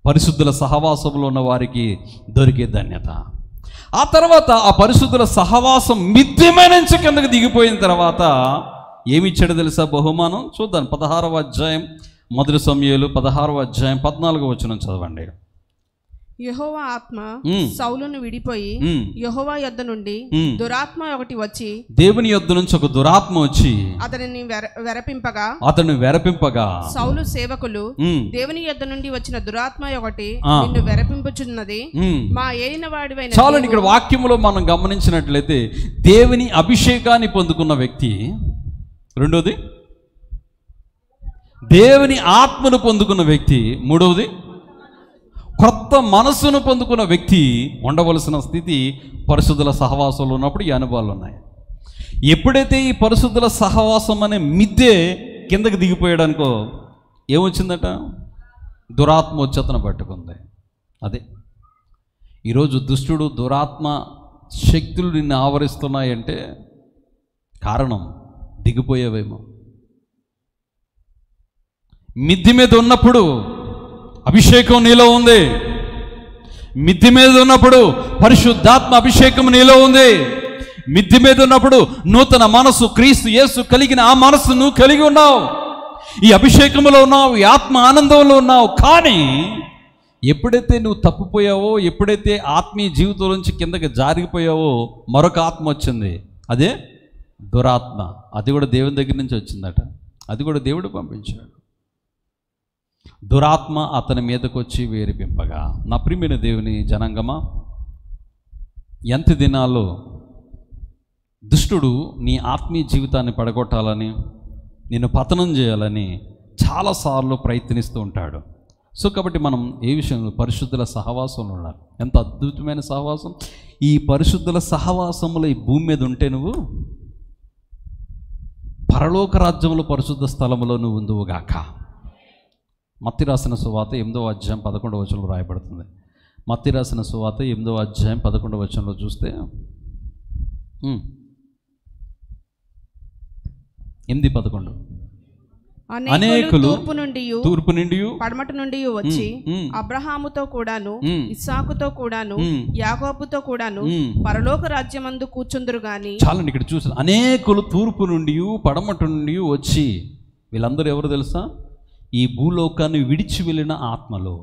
పరిశుద్ధుల సహవాసంలో ఉన్న వారికి దొరికే ధన్యత ఆ తర్వాత ఆ పరిశుద్ధుల సహవాసం మిథ్యమైన నుంచి కిందకి దిగిపోయిన తర్వాత ఏమి ఇచ్చాడో తెలుసా బహుమానం చూద్దాం పదహారవ అధ్యాయం మొదటి సమయాలు పదహారవ అధ్యాయం పద్నాలుగో వచనం చదవండి యెహోవా ఆత్మ మ్మ్. సౌలును విడిపోయి మ్మ్. యెహోవా యొద్ద నుండి మ్మ్. దురాత్మ ఒకటి వచ్చి దేవుని యొద్ద నుంచి ఒక దురాత్మ వచ్చి అతనిని వెర వెరపింపగా అతను వెరపింపగా సౌలు సేవకులు ఉమ్, దేవుని యొద్ద నుండి వచ్చిన దురాత్మ ఒకటి ఆ. నిన్ను వెరపింపుచున్నది ఉమ్. మా ఏలిన వాడివైన చాలండి ఇక్కడ వాక్యములో మనం గమనించినట్లయితే దేవుని అభిషేకాన్ని పొందుకున్న వ్యక్తి రెండోది దేవుని ఆత్మను పొందుకున్న వ్యక్తి మూడవది కొత్త మనస్సును పొందుకున్న వ్యక్తి ఉండవలసిన స్థితి పరిశుద్ధుల సహవాసంలో ఉన్నప్పుడు ఈ అనుభవాలు ఉన్నాయి ఎప్పుడైతే ఈ పరిశుద్ధుల సహవాసం అనే మిద్దె కిందకి దిగిపోయాడనుకో ఏమొచ్చిందట దురాత్మ వచ్చతను పట్టుకుంది అదే ఈరోజు దుష్టుడు దురాత్మ శక్తులు నిన్ను ఆవరిస్తున్నాయంటే కారణం దిగిపోయేవేమో మిద్ది మీద ఉన్నప్పుడు అభిషేకం నీలో ఉంది మిద్ది మీద ఉన్నప్పుడు పరిశుద్ధాత్మ అభిషేకం నీలో ఉంది మిద్ది మీద ఉన్నప్పుడు నూతన మనసు క్రీస్తు యేసు కలిగిన ఆ మనస్సు నువ్వు కలిగి ఉన్నావు ఈ అభిషేకంలో ఉన్నావు ఈ ఆత్మ ఆనందంలో ఉన్నావు కానీ ఎప్పుడైతే నువ్వు తప్పిపోయావో ఎప్పుడైతే ఆత్మీయ జీవితం నుంచి కిందకి జారిపోయావో మరొక ఆత్మ వచ్చింది అదే దురాత్మ అది కూడా దేవుని దగ్గర నుంచి వచ్చిందట అది కూడా దేవుడు పంపించాడు దురాత్మ అతని మీదకు వచ్చి వేరిపింపగా నా ప్రియమైన దేవుని జనాంగమా ఎంత దినాల్లో దుష్టుడు నీ ఆత్మీయ జీవితాన్ని పడగొట్టాలని నిన్ను పతనం చేయాలని చాలాసార్లు ప్రయత్నిస్తూ ఉంటాడు సో కాబట్టి మనం ఏ విషయంలో పరిశుద్ధుల సహవాసంలో ఉండాలి ఎంత అద్భుతమైన సహవాసం ఈ పరిశుద్ధుల సహవాసంలో ఈ భూమి మీద ఉంటే నువ్వు పరలోక రాజ్యంలో పరిశుద్ధ స్థలములో నువ్వు ఉందువుగాక మత్తి రాసిన సువాత ఎనిమిదో అధ్యాయం పదకొండవ వచనంలో రాయబడుతుంది మత్తి రాసిన సువాత ఎనిమిదో అధ్యాయం పదకొండవ వచనంలో చూస్తే ఉమ్. ఎనిమిది పదకొండు అనేకులు అనేకులు తూర్పు నుండి తూర్పు నుండి పడమట నుండి వచ్చి ఉమ్, అబ్రహాముతో కూడాను ఉమ్, ఇస్సాకుతో కూడాను ఉమ్, యాకోబుతో కూడాను ఉమ్. పరలోక రాజ్యమందు కూర్చుందురు గాని చాలండి ఇక్కడ చూసాను అనేకులు తూర్పు నుండి పడమట నుండి వచ్చి వీళ్ళందరూ ఎవరు తెలుసా ఈ భూలోకాన్ని విడిచి వెళ్ళిన ఆత్మలు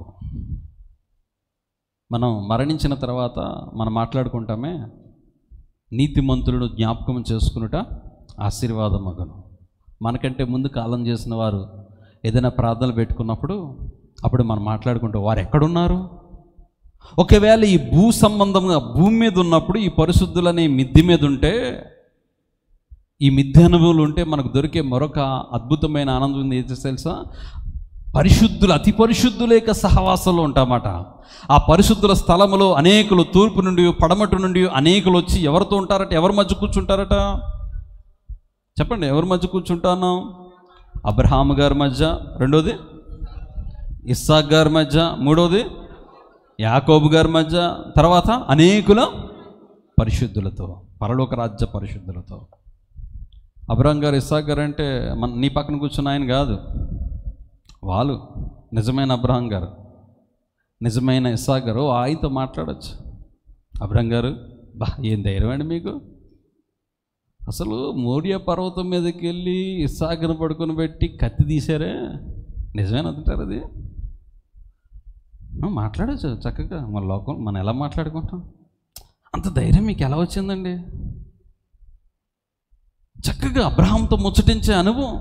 మనం మరణించిన తర్వాత మనం మాట్లాడుకుంటామే నీతిమంతులను జ్ఞాపకం చేసుకునుట ఆశీర్వాదం మగను మనకంటే ముందు కాలం చేసిన వారు ఏదైనా ప్రార్థనలు పెట్టుకున్నప్పుడు అప్పుడు మనం మాట్లాడుకుంటూ వారు ఎక్కడున్నారు ఒకవేళ ఈ భూ సంబంధంగా భూమి మీద ఉన్నప్పుడు ఈ పరిశుద్ధులనే మిద్ది మీద ఉంటే ఈ మిథ్య అనుభవాలు ఉంటే మనకు దొరికే మరొక అద్భుతమైన ఆనందం ఉంది ఏది తెలుసా పరిశుద్ధులు అతి పరిశుద్ధుల యొక్క సహవాసంలో ఉంటామాట ఆ పరిశుద్ధుల స్థలములో అనేకులు తూర్పు నుండి పడమటి నుండి అనేకులు వచ్చి ఎవరితో ఉంటారట ఎవరి మధ్య కూర్చుంటారట చెప్పండి ఎవరి మధ్య కూర్చుంటాను అబ్రహాము గారి మధ్య రెండోది ఇస్సాక్ గారి మధ్య మూడోది యాకోబు గారి మధ్య తర్వాత అనేకుల పరిశుద్ధులతో పరలోక రాజ్య పరిశుద్ధులతో అబ్రహం గారు ఇస్సాక్ గారు అంటే మన నీ పక్కన కూర్చున్న ఆయన కాదు వాళ్ళు నిజమైన అబ్రహం గారు నిజమైన ఇస్సాక్ గారు ఆయనతో మాట్లాడచ్చు అబ్రహం గారు బా ఏం ధైర్యం అండి మీకు అసలు మోరియా పర్వతం మీదకి వెళ్ళి ఇస్సాకును పడుకొని పెట్టి కత్తి తీశారే నిజమేనా అంటారు అది ఆ, మాట్లాడచ్చు చక్కగా మన లోకం మనం ఎలా మాట్లాడుకుంటాం అంత ధైర్యం మీకు ఎలా వచ్చిందండి చక్కగా అబ్రహాంతో ముచ్చటించే అనుభవం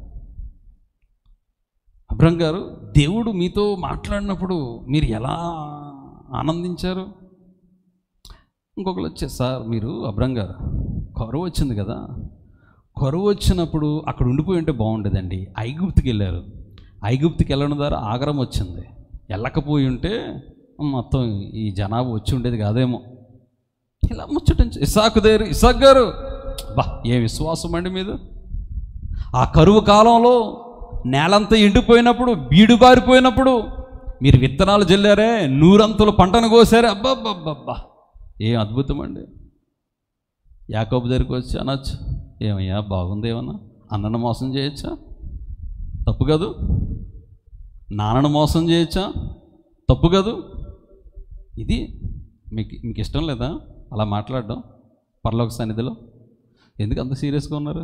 అబ్రహం గారు దేవుడు మీతో మాట్లాడినప్పుడు మీరు ఎలా ఆనందించారు ఇంకొకరు వచ్చే సార్ మీరు అబ్రహం గారు కరువు వచ్చింది కదా కరువు వచ్చినప్పుడు అక్కడ ఉండిపోయి ఉంటే బాగుండేదండి ఐగుప్తుకి వెళ్ళారు ఐగుప్తుకి వెళ్ళడం ద్వారా ఆగరం వచ్చింది వెళ్ళకపోయి ఉంటే మొత్తం ఈ జనాభా వచ్చి ఉండేది కాదేమో ఇలా ముచ్చటించి ఇసాకు దేరు ఇసాక్ గారు బా ఏ విశ్వాసం అండి మీద ఆ కరువు కాలంలో నేలంతా ఎండిపోయినప్పుడు బీడు బారిపోయినప్పుడు మీరు విత్తనాలు జల్లారే నూరంతుల పంటను కోసారే అబ్బాబ్బాబ్బా ఏం అద్భుతం అండి యాకోబు దగ్గరికి వచ్చి అనొచ్చు ఏమయ్యా బాగుంది ఏమన్నా అన్నను మోసం చేయొచ్చా తప్పు కాదు నాన్నను మోసం చేయొచ్చా తప్పు కాదు ఇది మీకు మీకు ఇష్టం లేదా అలా మాట్లాడడం పరలోక సన్నిధిలో ఎందుకు అంత సీరియస్గా ఉన్నారు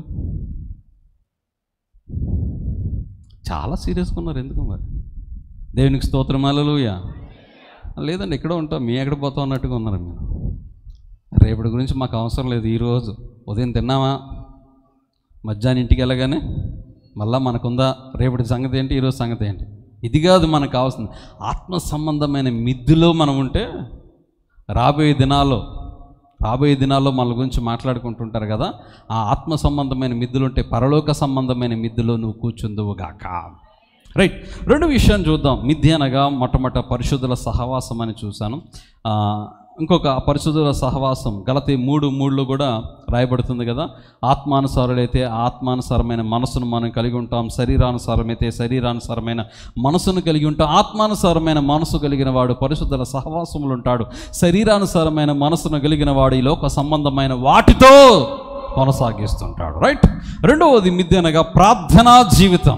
చాలా సీరియస్గా ఉన్నారు ఎందుకు మరి దేవునికి స్తోత్రమాలలుయా లేదండి ఎక్కడో ఉంటాం మీ ఎక్కడ పోతా ఉన్నట్టుగా ఉన్నారు మీరు రేపటి గురించి మాకు అవసరం లేదు ఈరోజు ఉదయం తిన్నామా మధ్యాహ్నం ఇంటికి వెళ్ళగానే మళ్ళా మనకుందా రేపటి సంగతి ఏంటి ఈరోజు సంగతి ఏంటి ఇది కాదు మనకు కావాల్సింది ఆత్మ సంబంధమైన మిద్దులో మనం ఉంటే రాబోయే దినాల్లో రాబోయే దినాల్లో మన గురించి మాట్లాడుకుంటుంటారు కదా ఆ ఆత్మ సంబంధమైన మిద్దులు ఉంటే పరలోక సంబంధమైన మిద్దులో నువ్వు కూర్చుందువు గాక రైట్ రెండు విషయాన్ని చూద్దాం మిథ్య అనగా మొట్టమొదట పరిశుద్ధుల సహవాసం అని చూశాను ఆ, ఇంకొక పరిశుద్ధుల సహవాసం గలతి మూడు మూడులో కూడా రాయబడుతుంది కదా ఆత్మానుసారులైతే ఆత్మానుసారమైన మనసును మనం కలిగి ఉంటాం శరీరానుసారమైతే శరీరానుసారమైన మనసును కలిగి ఉంటాం ఆత్మానుసారమైన మనసు కలిగిన వాడు పరిశుద్ధుల సహవాసములు ఉంటాడు శరీరానుసారమైన మనసును కలిగిన వాడు ఈ లోక సంబంధమైన వాటితో కొనసాగిస్తుంటాడు రైట్ రెండవది మిథ్య అనగా ప్రార్థనా జీవితం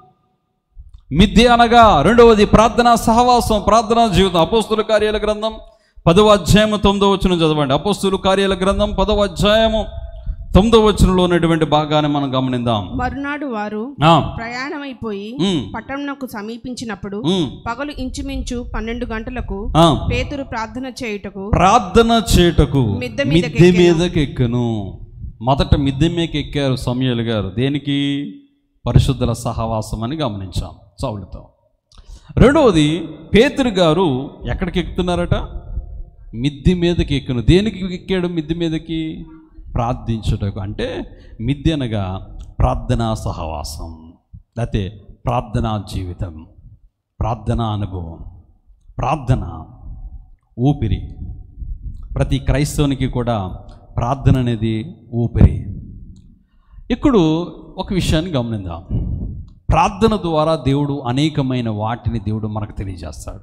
మిథ్య అనగా రెండవది ప్రార్థనా సహవాసం ప్రార్థనా జీవితం అపోస్తుల కార్యాల గ్రంథం పదవ అధ్యాయము తొమ్మిదవ వచనం చదవండి అపోస్తుల కార్యాల గ్రంథం పదవ అధ్యాయము తొమ్మిదవ వచనంలో ఉన్నటువంటి భాగాన్ని మనం గమనిద్దాం మరునాడు వారు ఆ, ప్రయాణమైపోయి ఉమ్, పట్టణంకు సమీపించినప్పుడు ఉమ్, పగలు ఇంచుమించు పన్నెండు గంటలకు ఆ. పేతురు ప్రార్థన చేయుటకు ప్రార్థన చేయుటకు మిద్దె మీదకి మిద్దె మీదకి ఎక్కను మొదట మిద్దె మీదకి ఎక్కారు సమయలు గారు దేనికి పరిశుద్ధుల సహవాసం అని గమనించాం సౌలుతో రెండవది పేతురు గారు ఎక్కడికి ఎక్కుతున్నారట మిద్ది మీదకి ఎక్కును దేనికి ఎక్కాడు మిద్ది మీదకి ప్రార్థించుటకు అంటే మిద్ది అనగా ప్రార్థనా సహవాసం లేకపోతే ప్రార్థనా జీవితం ప్రార్థనా అనుభవం ప్రార్థన ఊపిరి ప్రతి క్రైస్తవునికి కూడా ప్రార్థన అనేది ఊపిరి ఇప్పుడు ఒక విషయాన్ని గమనిద్దాం ప్రార్థన ద్వారా దేవుడు అనేకమైన వాటిని దేవుడు మనకు తెలియజేస్తాడు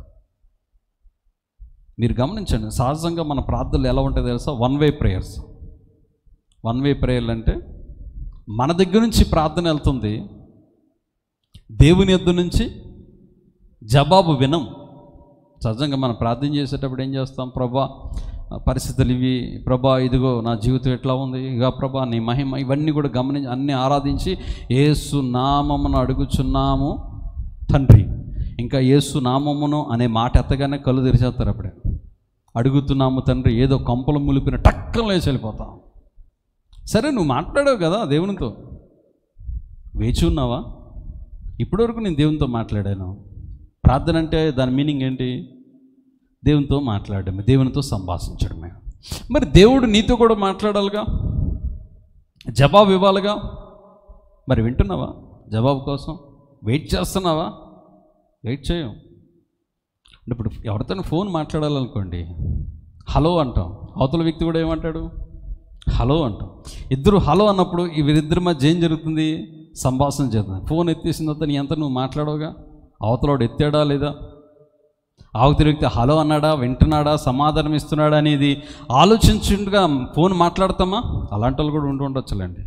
మీరు గమనించండి సహజంగా మన ప్రార్థనలు ఎలా ఉంటాయో తెలుసా one way prayers one way ప్రేయర్లు అంటే మన దగ్గర నుంచి ప్రార్థన వెళ్తుంది దేవుని యొద్ద నుంచి జవాబు వినం సహజంగా మనం ప్రార్థన చేసేటప్పుడు ఏం చేస్తాం ప్రభా పరిస్థితులు ఇవి ప్రభా ఇదిగో నా జీవితం ఎట్లా ఉంది ఇక ప్రభా నీ మహిమ ఇవన్నీ కూడా గమనించి అన్నీ ఆరాధించి ఏసు నామమును అడుగుచున్నాము తండ్రి ఇంకా ఏసు నామమును అనే మాట ఎత్తగానే కళ్ళు తెరిచేస్తారు అప్పుడే అడుగుతున్నాము తండ్రి ఏదో కంపలు ములిపిన టక్కన లేచి వెళ్ళిపోతాం సరే నువ్వు మాట్లాడావు కదా దేవునితో వేచి ఉన్నావా ఇప్పటివరకు నేను దేవునితో మాట్లాడాను ప్రార్థన అంటే దాని మీనింగ్ ఏంటి దేవునితో మాట్లాడడమే దేవునితో సంభాషించడమే మరి దేవుడు నీతో కూడా మాట్లాడాలిగా జవాబు ఇవ్వాలిగా మరి వింటున్నావా జవాబు కోసం వెయిట్ చేస్తున్నావా వెయిట్ చేయం అంటే ఇప్పుడు ఎవరితో ఫోన్ మాట్లాడాలనుకోండి హలో అంటాం అవతల వ్యక్తి కూడా ఏమంటాడు హలో అంటాం ఇద్దరు హలో అన్నప్పుడు ఈ వీరిద్దరి మధ్య ఏం జరుగుతుంది సంభాషణ చేద్దాం ఫోన్ ఎత్తేసిన తర్వాత నీ అంత నువ్వు మాట్లాడవుగా అవతలోడు ఎత్తాడా లేదా అవతల వ్యక్తి హలో అన్నాడా వింటున్నాడా సమాధానం ఇస్తున్నాడా అనేది ఆలోచించుగా ఫోన్ మాట్లాడతామా అలాంటి వాళ్ళు కూడా ఉంటూ ఉండొచ్చులేండి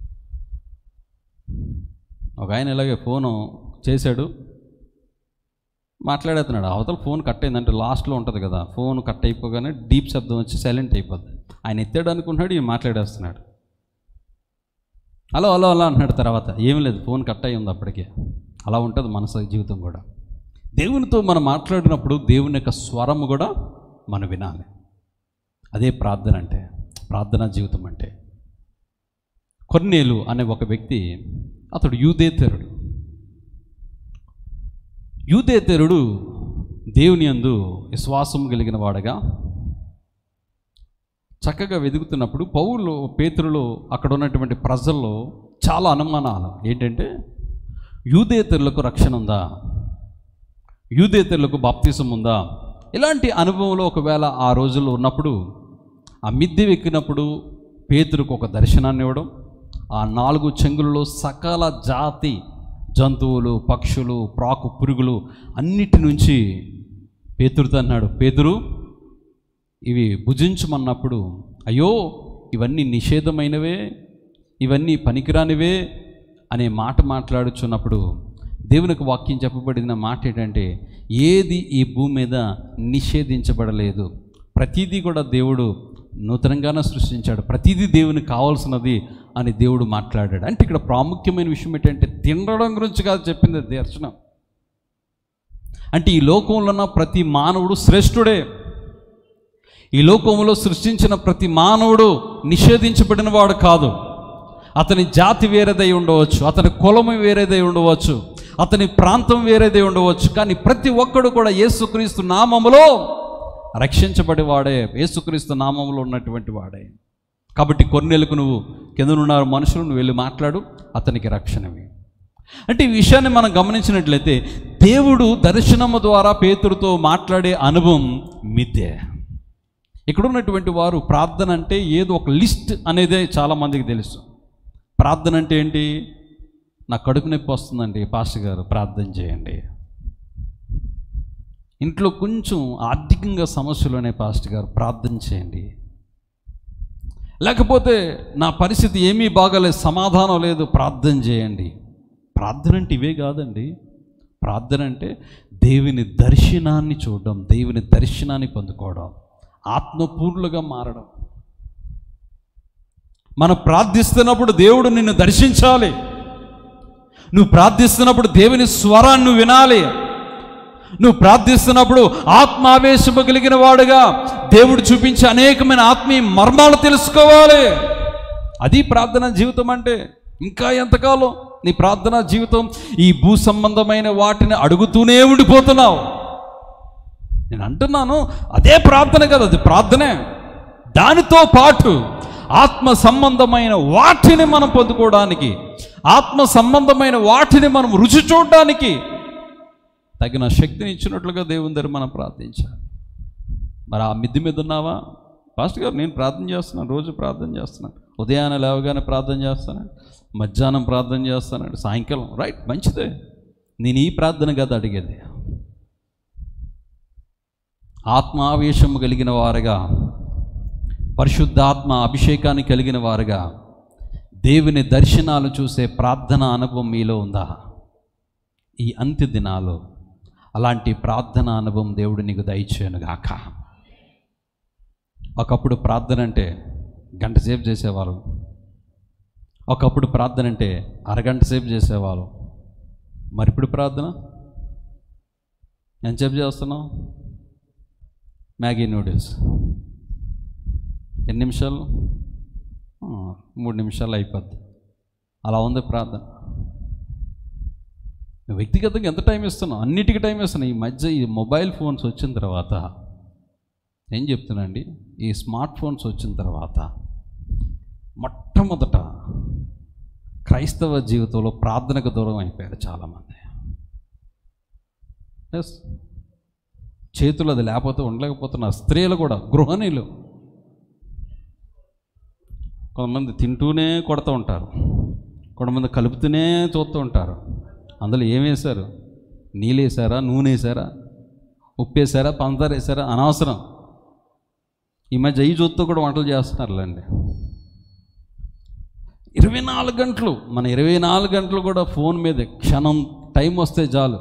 ఒక ఆయన ఇలాగే ఫోను చేశాడు మాట్లాడేస్తున్నాడు అవతల ఫోన్ కట్ అయిందంటే లాస్ట్లో ఉంటుంది కదా ఫోన్ కట్ అయిపోగానే డీప్ శబ్దం వచ్చి సైలెంట్ అయిపోద్ది ఆయన ఎత్తాడు అనుకుంటున్నాడు ఈయన మాట్లాడేస్తున్నాడు హలో హలో హలో అంటున్నాడు తర్వాత ఏం లేదు ఫోన్ కట్ అయి ఉంది అప్పటికే అలా ఉంటుంది మనసు జీవితం కూడా దేవునితో మనం మాట్లాడినప్పుడు దేవుని యొక్క స్వరం కూడా మనం వినాలి అదే ప్రార్థన అంటే ప్రార్థనా జీవితం అంటే కొన్నేలు అనే ఒక వ్యక్తి అతడు యూదేతరుడు యూదేతరుడు దేవుని యందు విశ్వాసం కలిగిన వాడగా చక్కగా వెతుకుతున్నప్పుడు పౌలు పేతురులు అక్కడ ఉన్నటువంటి ప్రజల్లో చాలా అనుమానాలు ఏంటంటే యూదేతరులకు రక్షణ ఉందా యూదేతరులకు బాప్తిసం ఉందా ఇలాంటి అనుభవంలో ఒకవేళ ఆ రోజుల్లో ఉన్నప్పుడు ఆ మిద్దె ఎక్కినప్పుడు పేతురుకు ఒక దర్శనాన్ని ఇవ్వడం ఆ నాలుగు చెంగులలో సకల జాతి జంతువులు పక్షులు ప్రాకు పురుగులు అన్నిటి నుంచి పేతురుతో అన్నాడు పేతురు ఇవి భుజించమన్నప్పుడు అయ్యో ఇవన్నీ నిషేధమైనవే ఇవన్నీ పనికిరానివే అనే మాట మాట్లాడుచున్నప్పుడు దేవునికి వాక్యం చెప్పబడిన మాట ఏంటంటే ఏది ఈ భూమి మీద నిషేధించబడలేదు ప్రతిదీ కూడా దేవుడు నూతనంగానే సృష్టించాడు ప్రతిదీ దేవునికి కావాల్సినది అని దేవుడు మాట్లాడాడు అంటే ఇక్కడ ప్రాముఖ్యమైన విషయం ఏంటంటే తినడం గురించి కాదు చెప్పింది దర్శనం అంటే ఈ లోకంలో ఉన్న ప్రతి మానవుడు శ్రేష్ఠుడే ఈ లోకంలో సృష్టించిన ప్రతి మానవుడు నిషేధించబడిన వాడు కాదు అతని జాతి వేరేదై ఉండవచ్చు అతని కులము వేరేదై ఉండవచ్చు అతని ప్రాంతం వేరేదై ఉండవచ్చు కానీ ప్రతి ఒక్కడు కూడా యేసుక్రీస్తు నామములో రక్షించబడి వాడే యేసుక్రీస్తు నామములో ఉన్నటువంటి వాడే కాబట్టి కొన్నేళ్ళకు నువ్వు కిందనున్న మనుషులు నువ్వు వెళ్ళి మాట్లాడు అతనికి రక్షణవి అంటే ఈ విషయాన్ని మనం గమనించినట్లయితే దేవుడు దర్శనము ద్వారా పేతుడితో మాట్లాడే అనుభవం మిథ్యే ఇక్కడ ఉన్నటువంటి వారు ప్రార్థన అంటే ఏదో ఒక లిస్ట్ అనేదే చాలామందికి తెలుసు ప్రార్థన అంటే ఏంటి నా కడుపు నొప్పి వస్తుందండి పాస్టర్ గారు ప్రార్థన చేయండి ఇంట్లో కొంచెం ఆర్థికంగా సమస్యలు ఉన్నాయి పాస్టర్ గారు ప్రార్థన చేయండి లేకపోతే నా పరిస్థితి ఏమీ బాగాలేదు సమాధానం లేదు ప్రార్థన చేయండి ప్రార్థన అంటే ఇవే కాదండి ప్రార్థన అంటే దేవుని దర్శనాన్ని చూడడం దేవుని దర్శనాన్ని పొందుకోవడం ఆత్మపూర్లుగా మారడం మనం ప్రార్థిస్తున్నప్పుడు దేవుడు నిన్ను దర్శించాలి నువ్వు ప్రార్థిస్తున్నప్పుడు దేవుని స్వరాన్ని నువ్వు వినాలి నువ్వు ప్రార్థిస్తున్నప్పుడు ఆత్మావేశము కలిగిన వాడుగా దేవుడు చూపించే అనేకమైన ఆత్మీయ మర్మాలు తెలుసుకోవాలి అది ప్రార్థన జీవితం అంటే ఇంకా ఎంతకాలం నీ ప్రార్థనా జీవితం ఈ భూ సంబంధమైన వాటిని అడుగుతూనే ఉండిపోతున్నావు నేను అంటున్నాను అదే ప్రార్థన కదా అది ప్రార్థనే దానితో పాటు ఆత్మ సంబంధమైన వాటిని మనం పొందుకోవడానికి ఆత్మ సంబంధమైన వాటిని మనం రుచి చూడడానికి తగిన శక్తిని ఇచ్చినట్లుగా దేవుని దగ్గర మనం ప్రార్థించాలి మరి ఆ మిద్ది మీద ఉన్నావా పాస్టర్ గారు నేను ప్రార్థన చేస్తున్నాను రోజు ప్రార్థన చేస్తున్నాను ఉదయాన్నే లేవగానే ప్రార్థన చేస్తానండి మధ్యాహ్నం ప్రార్థన చేస్తానండి సాయంకాలం రైట్ మంచిదే నేను ఈ ప్రార్థన కదా అడిగేది ఆత్మావేశము కలిగిన వారుగా పరిశుద్ధాత్మ అభిషేకాన్ని కలిగిన వారుగా దేవుని దర్శనాలు చూసే ప్రార్థన అనుభవం మీలో ఉందా ఈ అంత్య దినాలు అలాంటి ప్రార్థన అనుభవం దేవుడు నీకు దయచేయనుగాక ఒకప్పుడు ప్రార్థన అంటే గంట సేపు చేసేవారు ఒకప్పుడు ప్రార్థన అంటే అరగంట సేపు చేసేవారు మరి ఇప్పుడు ప్రార్థన ఎంతసేపు చేస్తున్నాం మ్యాగీ నూడిల్స్ ఎన్ని నిమిషాలు ఆ, మూడు నిమిషాలు అయిపోద్ది అలా ఉంది ప్రార్థన నువ్వు వ్యక్తిగతంగా ఎంత టైం ఇస్తున్నావు అన్నిటికీ టైం ఇస్తున్నావు ఈ మధ్య ఈ మొబైల్ ఫోన్స్ వచ్చిన తర్వాత ఏం చెప్తున్నాండి ఈ స్మార్ట్ ఫోన్స్ వచ్చిన తర్వాత మొట్టమొదట క్రైస్తవ జీవితంలో ప్రార్థనకు దూరం అయిపోయారు చాలామంది ఎస్ చేతులు అది లేకపోతే ఉండలేకపోతున్నారు స్త్రీలు కూడా గృహిణీలు కొంతమంది తింటూనే కొడుతూ ఉంటారు కొంతమంది కలుపుతూనే చూస్తూ ఉంటారు అందులో ఏం వేశారు నీళ్ళు వేసారా నూనె వేసారా ఉప్పు వేసారా పంచదార వేసారా అనవసరం ఈ మధ్య అయ్యి చూస్తూ కూడా వంటలు చేస్తున్నారులేండి ఇరవై నాలుగు గంటలు మన ఇరవై నాలుగు గంటలు కూడా ఫోన్ మీదే క్షణం టైం వస్తే చాలు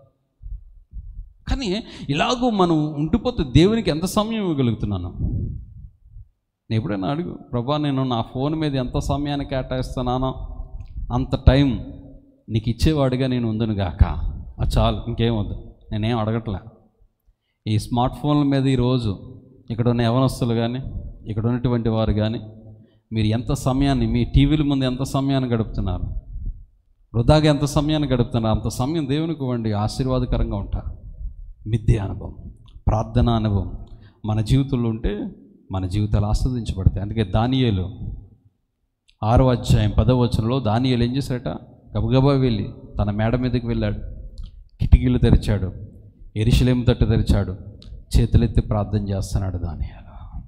కానీ ఇలాగూ మనం ఉండిపోతే దేవునికి ఎంత సమయం ఇవ్వగలుగుతున్నాను నేను ఎప్పుడైనా అడుగు ప్రభా నేను నా ఫోన్ మీద ఎంత సమయాన్ని కేటాయిస్తున్నానో అంత టైం నీకు ఇచ్చేవాడిగా నేను ఉందును గాక అది చాలు ఇంకేం వద్దు నేనేం అడగట్లే ఈ స్మార్ట్ ఫోన్ల మీద ఈరోజు ఇక్కడ ఉన్న యవనస్తులు కానీ ఇక్కడ ఉన్నటువంటి వారు కానీ మీరు ఎంత సమయాన్ని మీ టీవీల ముందు ఎంత సమయాన్ని గడుపుతున్నారు వృధాగా ఎంత సమయాన్ని గడుపుతున్నారు అంత సమయం దేవునికి ఇవ్వండి ఆశీర్వాదకరంగా ఉంటారు మిథ్య అనుభవం ప్రార్థన అనుభవం మన జీవితంలో ఉంటే మన జీవితాలు ఆస్వాదించబడతాయి అందుకే దానియేలు ఆరో అధ్యాయం పదవ వచనంలో దానియేలు ఏం చేశాడట గబగబా వెళ్ళి తన మేడ మీదకి వెళ్ళాడు కిటికీలు తెరిచాడు ఎరిశలేము తట్టు తెరిచాడు చేతులెత్తి ప్రార్థన చేస్తున్నాడు దానియేలు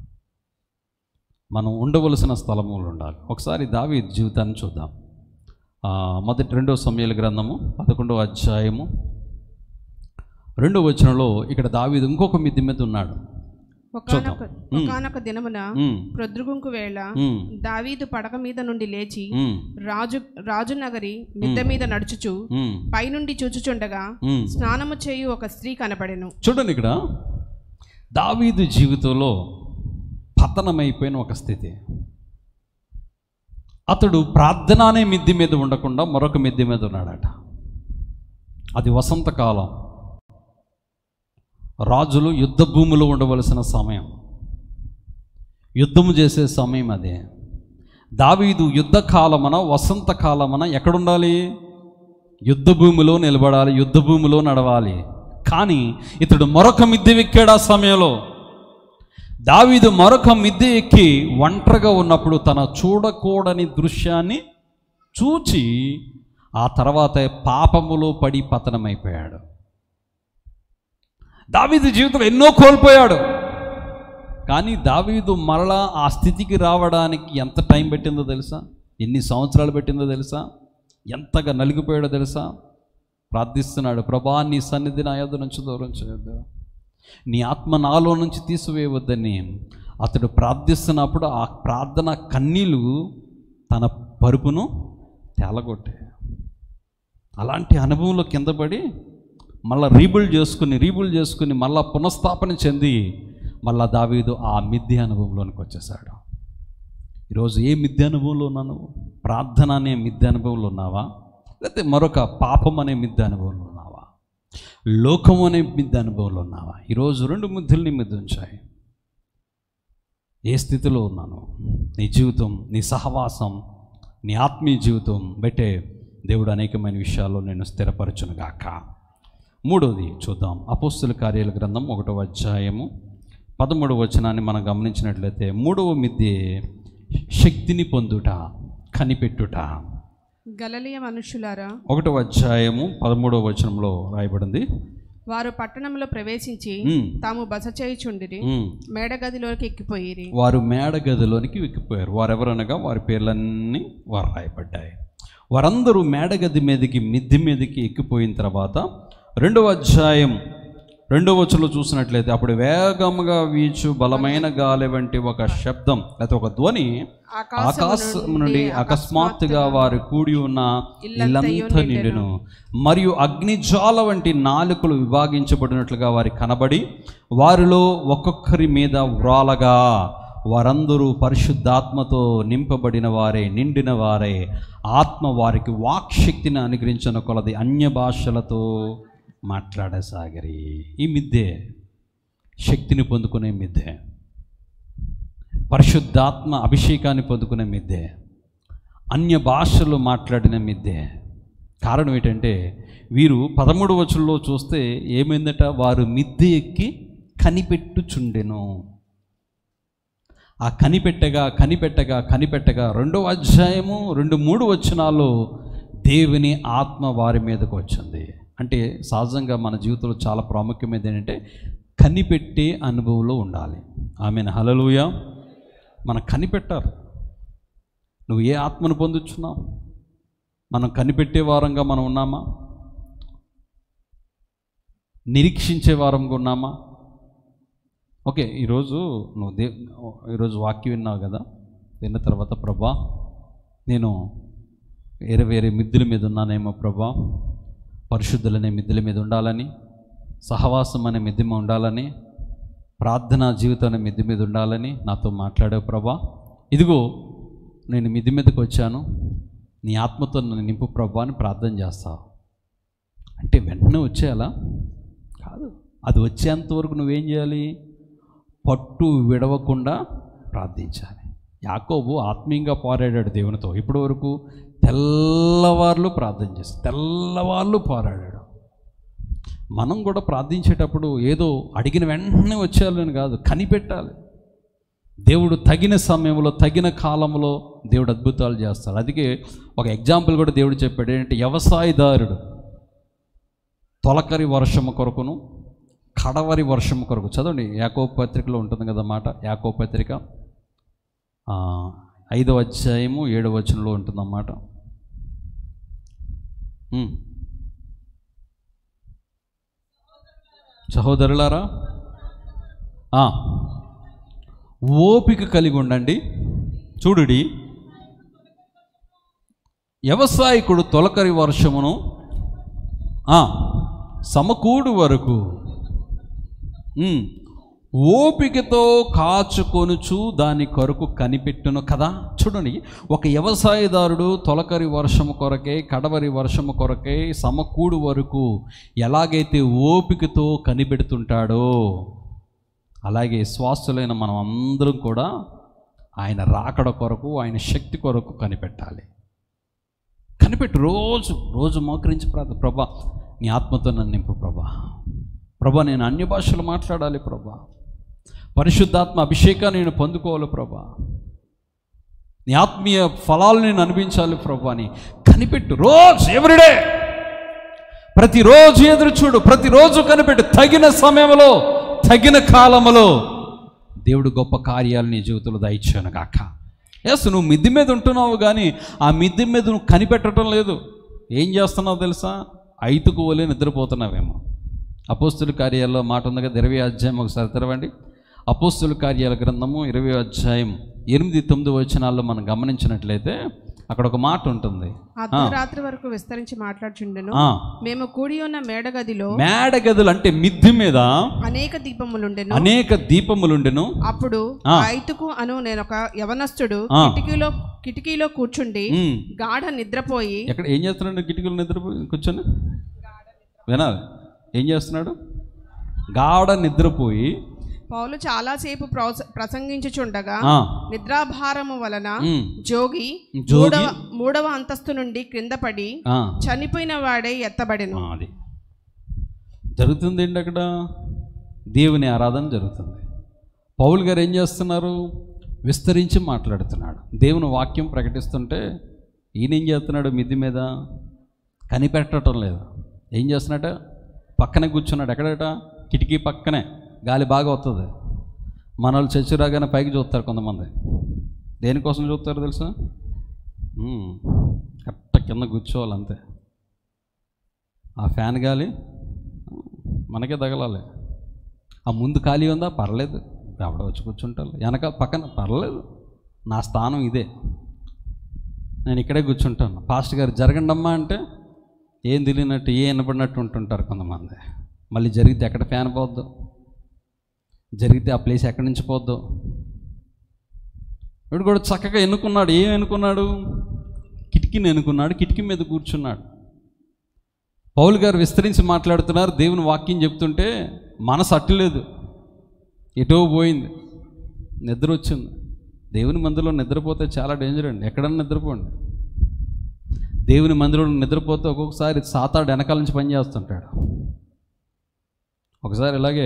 మనం ఉండవలసిన స్థలములు ఉండాలి ఒకసారి దావి జీవితాన్ని చూద్దాం ఆ, మొదటి రెండవ సమయాల గ్రంథము పదకొండవ అధ్యాయము రెండవ వచనంలో ఇక్కడ దావీదు ఇంకొక మిద్ది మీద ఉన్నాడు ఒకనొక ఒకనొక దినమున ఉమ్, ప్రొద్దుగుంకు వేళ ఉమ్, దావీదు పడక మీద నుండి లేచి ఉమ్, రాజు రాజు నగరి మిద్దె మీద నడుచుచు ఉమ్, పైనుండి చూచుచుండగా ఉమ్. స్నానము చేయు ఒక స్త్రీ కనపడెను చూడండి ఇక్కడ దావీదు జీవితంలో పతనమైపోయిన ఒక స్థితి అతడు ప్రార్థన అనే మిద్ది మీద ఉండకుండా మరొక మిద్ది మీద ఉన్నాడట అది వసంతకాలం రాజులు యుద్ధ భూమిలో ఉండవలసిన సమయం యుద్ధము చేసే సమయం అదే దావీదు యుద్ధ కాలమన వసంత కాలమన ఎక్కడుండాలి యుద్ధ భూమిలో నిలబడాలి యుద్ధ భూమిలో నడవాలి కానీ ఇతడు మరొక మిద్దె ఎక్కాడు ఆ సమయంలో దావీదు మరొక మిద్దె ఎక్కి ఒంటరిగా ఉన్నప్పుడు తన చూడకూడని దృశ్యాన్ని చూచి ఆ తర్వాత పాపములో పడి పతనమైపోయాడు దావీదు జీవితంలో ఎన్నో కోల్పోయాడు కానీ దావీదు మరలా ఆ స్థితికి రావడానికి ఎంత టైం పెట్టిందో తెలుసా ఎన్ని సంవత్సరాలు పెట్టిందో తెలుసా ఎంతగా నలిగిపోయాడో తెలుసా ప్రార్థిస్తున్నాడు ప్రభా నీ సన్నిధి నా యొద్ద నుంచి దూరం చేయొద్దు నీ ఆత్మ నాలో నుంచి తీసివేయవద్దని అతడు ప్రార్థిస్తున్నప్పుడు ఆ ప్రార్థన కన్నీళ్ళు తన పరుపును తేలగొట్టాయి అలాంటి అనుభవంలో కింద పడి మళ్ళా రీబుల్డ్ చేసుకుని రీబుల్డ్ చేసుకుని మళ్ళా పునఃస్థాపన చెంది మళ్ళా దావీదు ఆ మిథ్య అనుభవంలోనికి వచ్చేసాడు ఈరోజు ఏ మిథ్య అనుభవంలో ఉన్నాను ప్రార్థన అనే మిథ్య అనుభవంలో ఉన్నావా లేకపోతే మరొక పాపం అనే మిథ్య అనుభవంలో ఉన్నావా లోకం అనే మిథ్య అనుభవంలో ఉన్నావా ఈరోజు రెండు ముద్దుల్ని మిద్ద ఉంచాయి ఏ స్థితిలో ఉన్నాను నీ జీవితం నీ సహవాసం నీ ఆత్మీయ జీవితం బట్టే దేవుడు అనేకమైన విషయాల్లో నేను స్థిరపరచునుగాక మూడవది చూద్దాం అపోస్తుల కార్యాల గ్రంథం ఒకటవ అధ్యాయము పదమూడవ వచనాన్ని మనం గమనించినట్లయితే మూడవ మిద్దే శక్తిని పొందుట కనిపెట్టుట గలలియ మనుషులారా ఒకటవ అధ్యాయము పదమూడవ వచనంలో రాయబడింది వారు పట్టణంలో ప్రవేశించి ఉమ్, తాము బస చేయుచుండిరి ఉమ్. మేడగదిలోకి ఎక్కిపోయిరి వారు మేడ గదిలోనికి విక్కిపోయారు వారెవరనగా వారి పేర్లన్నీ వారు రాయబడ్డాయి వారందరూ మేడగది మీదకి మిద్ది మీదకి ఎక్కిపోయిన తర్వాత రెండవ అధ్యాయం రెండవ వచనంలో చూసినట్లయితే అప్పుడు వేగముగా వీచు బలమైన గాలి వంటి ఒక శబ్దం లేకపోతే ఒక ధ్వని ఆకాశం నుండి అకస్మాత్తుగా వారు కూడి ఉన్న ఇల్లంతా నిండును మరియు అగ్నిజ్వాల వంటి నాలుకలు విభాగించబడినట్లుగా వారి కనబడి వారిలో ఒక్కొక్కరి మీద వ్రాలగా వారందరూ పరిశుద్ధాత్మతో నింపబడిన వారే నిండిన వారే ఆత్మ వారికి వాక్శక్తిని అనుగ్రహించిన కొలది అన్య భాషలతో మాట్లాడసాగరి ఈ మిద్దే శక్తిని పొందుకునే మిద్దే పరిశుద్ధాత్మ అభిషేకాన్ని పొందుకునే మిద్దే అన్య భాషలు మాట్లాడిన మిద్దే కారణం ఏంటంటే వీరు పదమూడు వచనంలో చూస్తే ఏమైందట వారు మిద్దె ఎక్కి కనిపెట్టుచుండెను ఆ కనిపెట్టగా కనిపెట్టగా కనిపెట్టగా రెండో అధ్యాయము రెండు మూడు వచనాలు దేవుని ఆత్మ వారి మీదకు వచ్చింది అంటే సహజంగా మన జీవితంలో చాలా ప్రాముఖ్యమైనది ఏంటంటే కనిపెట్టే అనుభవంలో ఉండాలి ఆమెను హలలుయ మనం కనిపెట్టారు నువ్వు ఏ ఆత్మను పొందుచున్నావు మనం కనిపెట్టే వారంగా మనం ఉన్నామా నిరీక్షించే వారంగా ఉన్నామా ఓకే ఈరోజు నువ్వు దే ఈరోజు వాక్యం విన్నావు కదా విన్న తర్వాత ప్రభా నేను వేరే వేరే మిద్దుల మీద ఉన్నానేమో ప్రభా పరిశుద్ధులనే మిద్దెల మీద ఉండాలని సహవాసం అనే మిద్దె మీద ఉండాలని ప్రార్థనా జీవితం అనే మిద్దె మీద ఉండాలని నాతో మాట్లాడావు ప్రభా ఇదిగో నేను మిద్దె మీదకి వచ్చాను నీ ఆత్మతో నన్ను నింపు ప్రభా అని ప్రార్థన చేస్తావు అంటే వెంటనే వచ్చేయాలా కాదు అది వచ్చేంత వరకు నువ్వేం చేయాలి పట్టు విడవకుండా ప్రార్థించాలి యాకోబు ఆత్మీయంగా పోరాడాడు దేవునితో ఇప్పటి వరకు తెల్లవార్లు ప్రార్థన చేసి తెల్లవార్లు పోరాడాడు మనం కూడా ప్రార్థించేటప్పుడు ఏదో అడిగిన వెంటనే వచ్చేయాలని కాదు కనిపెట్టాలి దేవుడు తగిన సమయంలో తగిన కాలంలో దేవుడు అద్భుతాలు చేస్తాడు అందుకే ఒక ఎగ్జాంపుల్ కూడా దేవుడు చెప్పాడు ఏంటంటే వ్యవసాయదారుడు తొలకరి వర్షము కొరకును కడవరి వర్షం కొరకు చదవండి యాకో పత్రికలో ఉంటుంది కదా మాట యాకో పత్రిక ఆ, ఐదవ అధ్యాయము ఏడవ వచనంలో ఉంటుందన్నమాట ఉమ్. సహోదరులారా ఆ, ఓపిక కలిగి ఉండండి చూడుడి వ్యవసాయకుడు తొలకరి వర్షమును ఆ, సమకూడు వరకు ఉమ్, ఓపికతో కాచుకొనుచు దాని కొరకు కనిపెట్టును కదా చూడండి ఒక వ్యవసాయదారుడు తొలకరి వర్షము కొరకే కడవరి వర్షము కొరకే సమకూడు వరకు ఎలాగైతే ఓపికతో కనిపెడుతుంటాడో అలాగే స్వాస్థులైన మనం అందరం కూడా ఆయన రాకడ కొరకు ఆయన శక్తి కొరకు కనిపెట్టాలి కనిపెట్టు రోజు రోజు మోకరించి ప్రార్థన ప్రభా నీ ఆత్మతో నన్ను నింపు ప్రభా ప్రభా నేను అన్య భాషలు మాట్లాడాలి ప్రభా పరిశుద్ధాత్మ అభిషేకాన్ని నేను పొందుకోవాలి ప్రభా నీ ఆత్మీయ ఫలాలు నేను అనిపించాలి ప్రభా అని కనిపెట్టు రోజు ఎవ్రీడే ప్రతిరోజు ఎదురు చూడు ప్రతిరోజు కనిపెట్టు తగిన సమయంలో తగిన కాలములో దేవుడు గొప్ప కార్యాలు నీ జీవితంలో దయచాను కాక ఎస్ నువ్వు మిద్ది మీద ఉంటున్నావు కానీ ఆ మిద్ది మీద నువ్వు కనిపెట్టడం లేదు ఏం చేస్తున్నావు తెలుసా ఐతుకు వలే నిద్రపోతున్నావేమో అపోస్తుల కార్యాల్లో మాట ఉంది కదా ఇరవై అధ్యాయం ఒకసారి తెరవండి అపోస్తుల కార్యాల గ్రంథము ఇరవై అధ్యాయం ఎనిమిది తొమ్మిది వచనాల్లో మనం గమనించినట్లయితే అక్కడ ఒక మాట ఉంటుంది అర్ధరాత్రి వరకు విస్తరించి మాట్లాడుచుండెను ఆ, మేము కూడి ఉన్న మేడగదిలో మేడ గదులు అంటే మిద్ది మీద అనేక దీపములుండెను అనేక దీపములుండెను అప్పుడు ఆ. ఐతుకు అను నేను ఒక యవనస్తుడు ఆ. కిటికీలో కిటికీలో కూర్చుండి ఉమ్. గాఢ నిద్రపోయి ఎక్కడ ఏం చేస్తున్నాడు కిటికీలు నిద్రపోయి కూర్చొని వినాలి ఏం చేస్తున్నాడు గాఢ నిద్రపోయి పౌలు చాలాసేపు ప్రౌస- ప్రసంగించుచుండగా ఆ, నిద్రాభారము వలన ఉమ్, జోగి జోగి? మూడవ మూడవ అంతస్తు నుండి క్రింద పడి ఆ, చనిపోయిన వాడే ఎత్తబడెను ఆ, అది జరుగుతుంది ఏంటి అక్కడ దేవుని ఆరాధన జరుగుతుంది పౌల్ గారు ఏం చేస్తున్నారు విస్తరించి మాట్లాడుతున్నాడు దేవుని వాక్యం ప్రకటిస్తుంటే ఈయన ఏం చేస్తున్నాడు మిద్ది మీద కనిపెట్టడం లేదు ఏం చేస్తున్నాడట పక్కనే కూర్చున్నాడు ఎక్కడట కిటికీ పక్కనే గాలి బాగా వస్తుంది మన వాళ్ళు చచ్చి రాగానే పైకి చూస్తారు కొంతమంది దేనికోసం చూస్తారు తెలుసా ఉమ్, కరెక్ట్ కింద కూర్చోవాలి అంతే ఆ ఫ్యాన్ గాలి మనకే తగలాలి ఆ ముందు ఖాళీ ఉందా పర్లేదు ఎవడో వచ్చి కూర్చుంటారు వెనక పక్కన పర్లేదు నా స్థానం ఇదే నేను ఇక్కడే కూర్చుంటాను పాస్ట్ గారు జరగండమ్మా అంటే ఏం తెలియనట్టు ఏ వినపడినట్టు ఉంటుంటారు కొంతమంది మళ్ళీ జరిగితే ఎక్కడ ఫ్యాన్ పోద్దు జరిగితే ఆ ప్లేస్ ఎక్కడి నుంచి పోద్దు వీడు కూడా చక్కగా ఎన్నుకున్నాడు ఏం ఎన్నుకున్నాడు కిటికీని ఎన్నుకున్నాడు కిటికీ మీద కూర్చున్నాడు పౌలు గారు విస్తరించి మాట్లాడుతున్నారు దేవుని వాక్యం చెప్తుంటే మనసు అట్టలేదు ఎటో పోయింది నిద్ర వచ్చింది దేవుని మందిలో నిద్రపోతే చాలా డేంజర్ అండి ఎక్కడన్నా నిద్రపోండి దేవుని మందిరంలో నిద్రపోతే ఒక్కొక్కసారి సాతాడు వెనకాల నుంచి పనిచేస్తుంటాడు ఒకసారి ఇలాగే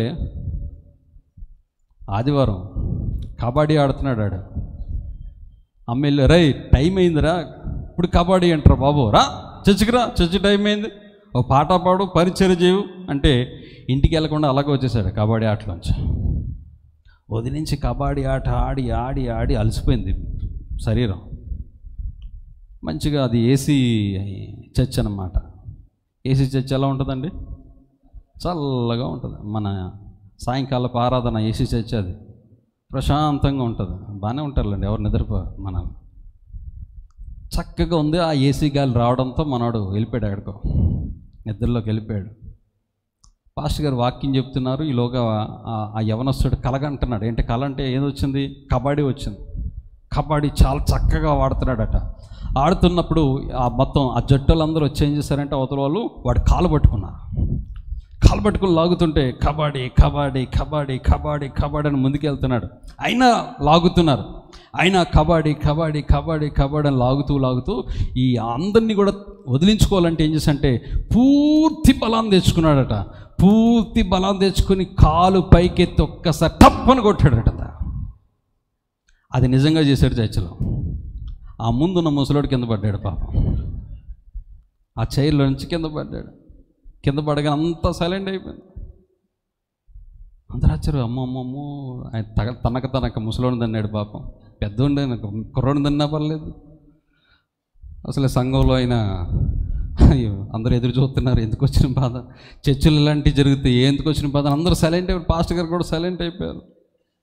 ఆదివారం కబడ్డీ ఆడుతున్నాడు ఆడు అమ్మ వెళ్ళి రై టైం అయిందిరా ఇప్పుడు కబడ్డీ అంటారు బాబు రా చర్చికి రా చర్చి టైం అయింది ఓ పాట పాడు పరిచయం చేయు అంటే ఇంటికి వెళ్ళకుండా అలాగే వచ్చేసాడు కబడ్డీ ఆటలోంచి వదిలించి కబడ్డీ ఆట ఆడి ఆడి ఆడి అలసిపోయింది శరీరం మంచిగా అది ఏసీ చర్చ్ అన్నమాట ఏసీ చర్చ్ ఎలా ఉంటుందండి చల్లగా ఉంటుంది మన సాయంకాలపు ఆరాధన ఏసీ చర్చ్ అది ప్రశాంతంగా ఉంటుంది బాగానే ఉంటారులేండి ఎవరు నిద్రపోరు మన చక్కగా ఉంది ఆ ఏసీ గాలి రావడంతో మనవాడు వెళ్ళిపోయాడు ఎక్కడికో నిద్రలోకి వెళ్ళిపోయాడు పాస్టర్ గారు వాక్యం చెప్తున్నారు ఈలోగా ఆ- ఆ యవనస్తుడు కలగంటున్నాడు ఏంటి కళ అంటే ఏది వచ్చింది కబడ్డీ వచ్చింది కబడ్డీ చాలా చక్కగా వాడుతున్నాడట ఆడుతున్నప్పుడు ఆ మొత్తం ఆ జట్టులందరూ వచ్చి ఏం చేశారంటే అవతల వాళ్ళు వాడు కాలు పట్టుకున్నారు కాలు పట్టుకుని లాగుతుంటే కబడ్డీ కబడ్డీ కబడ్డీ కబడ్డీ కబడ్డీ అని ముందుకెళ్తున్నాడు అయినా లాగుతున్నారు అయినా కబడ్డీ కబడ్డీ కబడ్డీ కబడ్డీ అని లాగుతూ లాగుతూ ఈ అందరినీ కూడా వదిలించుకోవాలంటే ఏం చేశారంటే పూర్తి బలం తెచ్చుకున్నాడట పూర్తి బలం తెచ్చుకుని కాలు పైకెత్తి ఒక్కసారి టప్పని కొట్టాడట అది నిజంగా చేశాడు చర్చలో ఆ ముందున్న ముసలోడు కింద పడ్డాడు పాపం ఆ చైర్లో నుంచి కింద పడ్డాడు కింద పడగానే అంతా సైలెంట్ అయిపోయింది అందరూ వచ్చారు అమ్మ అమ్మ అమ్మో ఆయన తగ తనక తనక ముసలోని దన్నాడు పాపం పెద్దోండి కుర్రోని దన్నా పర్లేదు అసలు సంఘంలో అయినా అయ్యో అందరూ ఎదురు చూస్తున్నారు ఎందుకు వచ్చిన బాధ చర్చలు ఇలాంటివి జరిగితే ఎందుకు వచ్చిన బాధ అని అందరూ సైలెంట్ అయిపోయారు పాస్టర్ గారు కూడా సైలెంట్ అయిపోయారు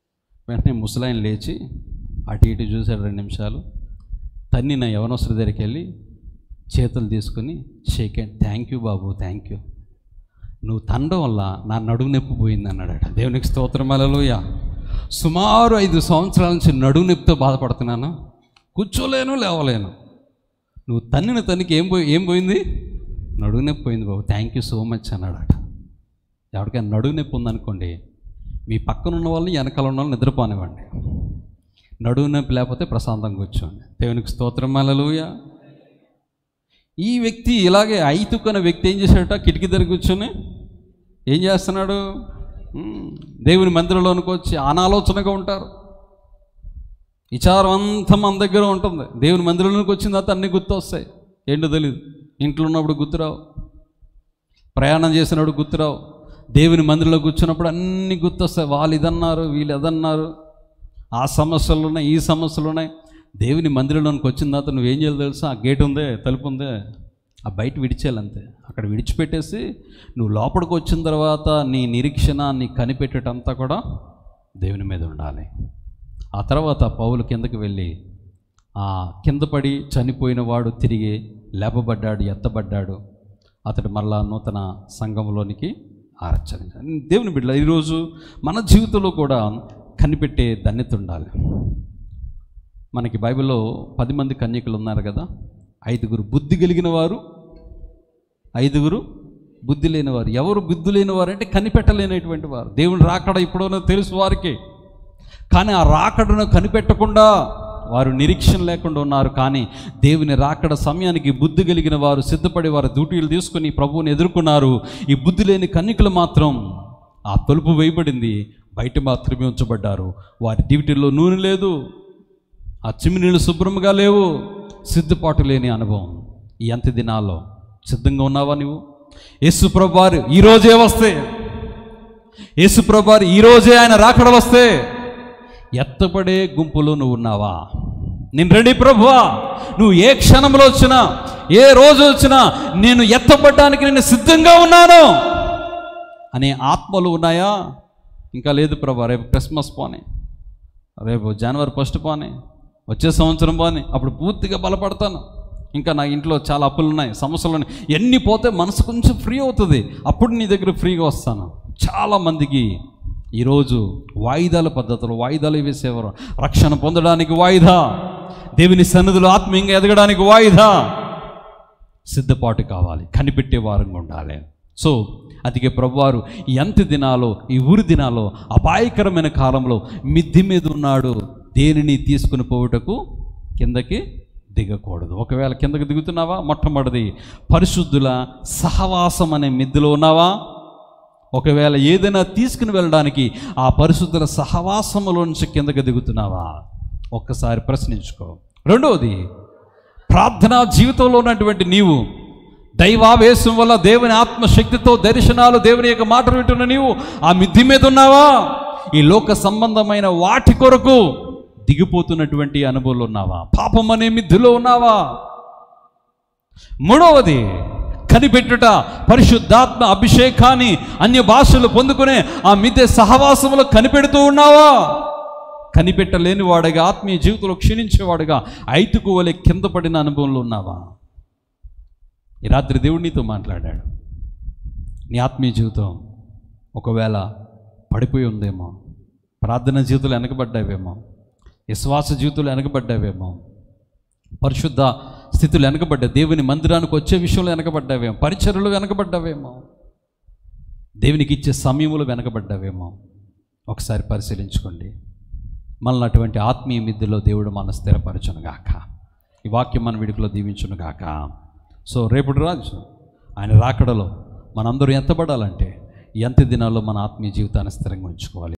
వెంటనే ముసలాయన లేచి అటు ఇటు చూశాడు రెండు నిమిషాలు తన్ని నా యవనవసర దగ్గరికి వెళ్ళి చేతులు తీసుకుని షేక్ హ్యాండ్ థ్యాంక్ యూ బాబు థ్యాంక్ యూ నువ్వు తండం వల్ల నా నడుము నొప్పి పోయింది అన్నాడట దేవునికి స్తోత్రమలలోయ సుమారు ఐదు సంవత్సరాల నుంచి నడుము నొప్పితో బాధపడుతున్నాను కూర్చోలేను లేవలేను నువ్వు తన్నిన తనికి ఏం పోయి ఏం పోయింది నడువు నొప్పి పోయింది బాబు థ్యాంక్ యూ సో మచ్ అన్నాడట ఎవరికైనా నడువు నొప్పి ఉందనుకోండి మీ పక్కన ఉన్న వాళ్ళని వెనకాల ఉన్న వాళ్ళని నిద్రపోనివ్వండి నడువు నొప్పి లేకపోతే ప్రశాంతంగా కూర్చోండి దేవునికి స్తోత్రం అలలుయ ఈ వ్యక్తి ఇలాగే ఐతుకన్న వ్యక్తి ఏం చేశాడట కిటికీ దగ్గర కూర్చొని ఏం చేస్తున్నాడు ఉమ్, దేవుని మందిరంలోనికి వచ్చి అనాలోచనగా ఉంటారు విచారం అంతా మన దగ్గర ఉంటుంది దేవుని మందిరంలోకి వచ్చిన తర్వాత అన్నీ గుర్తొస్తాయి ఏంటో తెలియదు ఇంట్లో ఉన్నప్పుడు గుర్తురావు ప్రయాణం చేసినప్పుడు గుర్తురావు దేవుని మందిరంలో కూర్చున్నప్పుడు అన్నీ గుర్తొస్తాయి వాళ్ళు ఇదన్నారు వీళ్ళు అదన్నారు ఆ సమస్యలు ఉన్నాయి ఈ సమస్యలు ఉన్నాయి దేవుని మందిరంలోనికి వచ్చిన తర్వాత నువ్వేం చేయాలి తెలుసా ఆ గేట్ ఉందే తలుపు ఉందే ఆ బయట విడిచేయాలి అంతే అక్కడ విడిచిపెట్టేసి నువ్వు లోపలికి వచ్చిన తర్వాత నీ నిరీక్షణ నీ కనిపెట్టేటంతా కూడా దేవుని మీద ఉండాలి ఆ తర్వాత పౌలు కిందకి వెళ్ళి ఆ కింద పడి చనిపోయిన వాడు తిరిగి లేపబడ్డాడు ఎత్తబడ్డాడు అతడు మరలా నూతన సంఘంలోనికి ఆరచరించాడు దేవుని బిడ్డ ఈరోజు మన జీవితంలో కూడా కనిపెట్టే ధన్యత ఉండాలి మనకి బైబిల్లో పది మంది కన్యకులు ఉన్నారు కదా ఐదుగురు బుద్ధి కలిగిన వారు ఐదుగురు బుద్ధి లేనివారు ఎవరు బుద్ధి లేనివారు అంటే కనిపెట్టలేనటువంటి వారు దేవుని రాకడ ఇప్పుడో తెలుసు వారికి కానీ ఆ రాకడను కనిపెట్టకుండా వారు నిరీక్షణ లేకుండా ఉన్నారు కానీ దేవుని రాకడ సమయానికి బుద్ధి కలిగిన వారు సిద్ధపడి వారి డ్యూటీలు తీసుకుని ప్రభువుని ఎదుర్కొన్నారు ఈ బుద్ధి లేని కన్నికలు మాత్రం ఆ తలుపు వేయబడింది బయట మాత్రమే ఉంచబడ్డారు వారి డ్యూటీల్లో నూనె లేదు ఆ చిమ్మినీళ్ళు శుభ్రంగా లేవు సిద్ధపాటు లేని అనుభవం ఈ అంత్య దినాల్లో సిద్ధంగా ఉన్నావా నువ్వు యేసు ప్రభువారు ఈరోజే వస్తే యేసు ప్రభువారు ఈరోజే ఆయన రాకడ వస్తే ఎత్తపడే గుంపులో నువ్వు ఉన్నావా నేను రెడీ ప్రభువా నువ్వు ఏ క్షణంలో వచ్చినా ఏ రోజు వచ్చినా నేను ఎత్తపడడానికి నేను సిద్ధంగా ఉన్నాను అనే ఆత్మలు ఉన్నాయా ఇంకా లేదు ప్రభా రేపు క్రిస్మస్ పోనీ రేపు జనవరి ఫస్ట్ పోనీ వచ్చే సంవత్సరం పోనీ అప్పుడు పూర్తిగా బలపడతాను ఇంకా నా ఇంట్లో చాలా అప్పులు ఉన్నాయి సమస్యలు ఉన్నాయి ఎన్ని పోతే మనసు కొంచెం ఫ్రీ అవుతుంది అప్పుడు నీ దగ్గర ఫ్రీగా వస్తాను చాలామందికి ఈరోజు వాయిదాల పద్ధతులు వాయిదాలు వేసేవారు రక్షణ పొందడానికి వాయిదా దేవుని సన్నిధిలో ఆత్మీయంగా ఎదగడానికి వాయిదా సిద్ధపాటు కావాలి కనిపెట్టే వారంగా ఉండాలి సో అందుకే ప్రభువారు ఈ అంత్య దినాలో ఈ ఊరి దినాలో అపాయకరమైన కాలంలో మిద్ది మీద ఉన్నాడు దేనిని తీసుకుని పోవుటకు కిందకి దిగకూడదు ఒకవేళ కిందకి దిగుతున్నావా మొట్టమొదటిది పరిశుద్ధుల సహవాసం అనే మిద్దిలో ఉన్నావా ఒకవేళ ఏదైనా తీసుకుని వెళ్ళడానికి ఆ పరిశుద్ధుల సహవాసములో నుంచి కిందకి దిగుతున్నావా ఒక్కసారి ప్రశ్నించుకో రెండవది ప్రార్థనా జీవితంలో ఉన్నటువంటి నీవు దైవావేశం వల్ల దేవుని ఆత్మశక్తితో దర్శనాలు దేవుని యొక్క మాటలు వింటున్న నీవు ఆ మిద్ది మీద ఉన్నావా ఈ లోక సంబంధమైన వాటి కొరకు దిగిపోతున్నటువంటి అనుభవంలో ఉన్నావా పాపం అనే మిద్దిలో ఉన్నావా మూడవది కనిపెట్టుట పరిశుద్ధాత్మ అభిషేకాన్ని అన్య భాషలు పొందుకునే ఆ మిద్దె సహవాసములో కనిపెడుతూ ఉన్నావా కనిపెట్టలేని వాడుగా ఆత్మీయ జీవితంలో క్షీణించేవాడుగా ఐతుకు వలె కింద పడిన అనుభవంలో ఉన్నావా ఈ రాత్రి దేవుడు నీతో మాట్లాడాడు నీ ఆత్మీయ జీవితం ఒకవేళ పడిపోయి ఉందేమో ప్రార్థన జీవితంలో వెనకబడ్డావేమో విశ్వాస జీవితంలో వెనకబడ్డావేమో పరిశుద్ధ స్థితిలో వెనకబడ్డా దేవుని మందిరానికి వచ్చే విషయంలో వెనకబడ్డావేమో పరిచర్లు వెనకబడ్డావేమో దేవునికి ఇచ్చే సమయంలో వెనకబడ్డావేమో ఒకసారి పరిశీలించుకోండి మనల్ని అటువంటి ఆత్మీయ మిద్దులో దేవుడు మన స్థిరపరచును గాక ఈ వాక్యం మన విడుకలో దీవించును గాక సో రేపటి రాజు ఆయన రాకడలో మనందరూ ఎంతబడాలంటే ఎంత దినాల్లో మన ఆత్మీయ జీవితాన్ని స్థిరంగా ఉంచుకోవాలి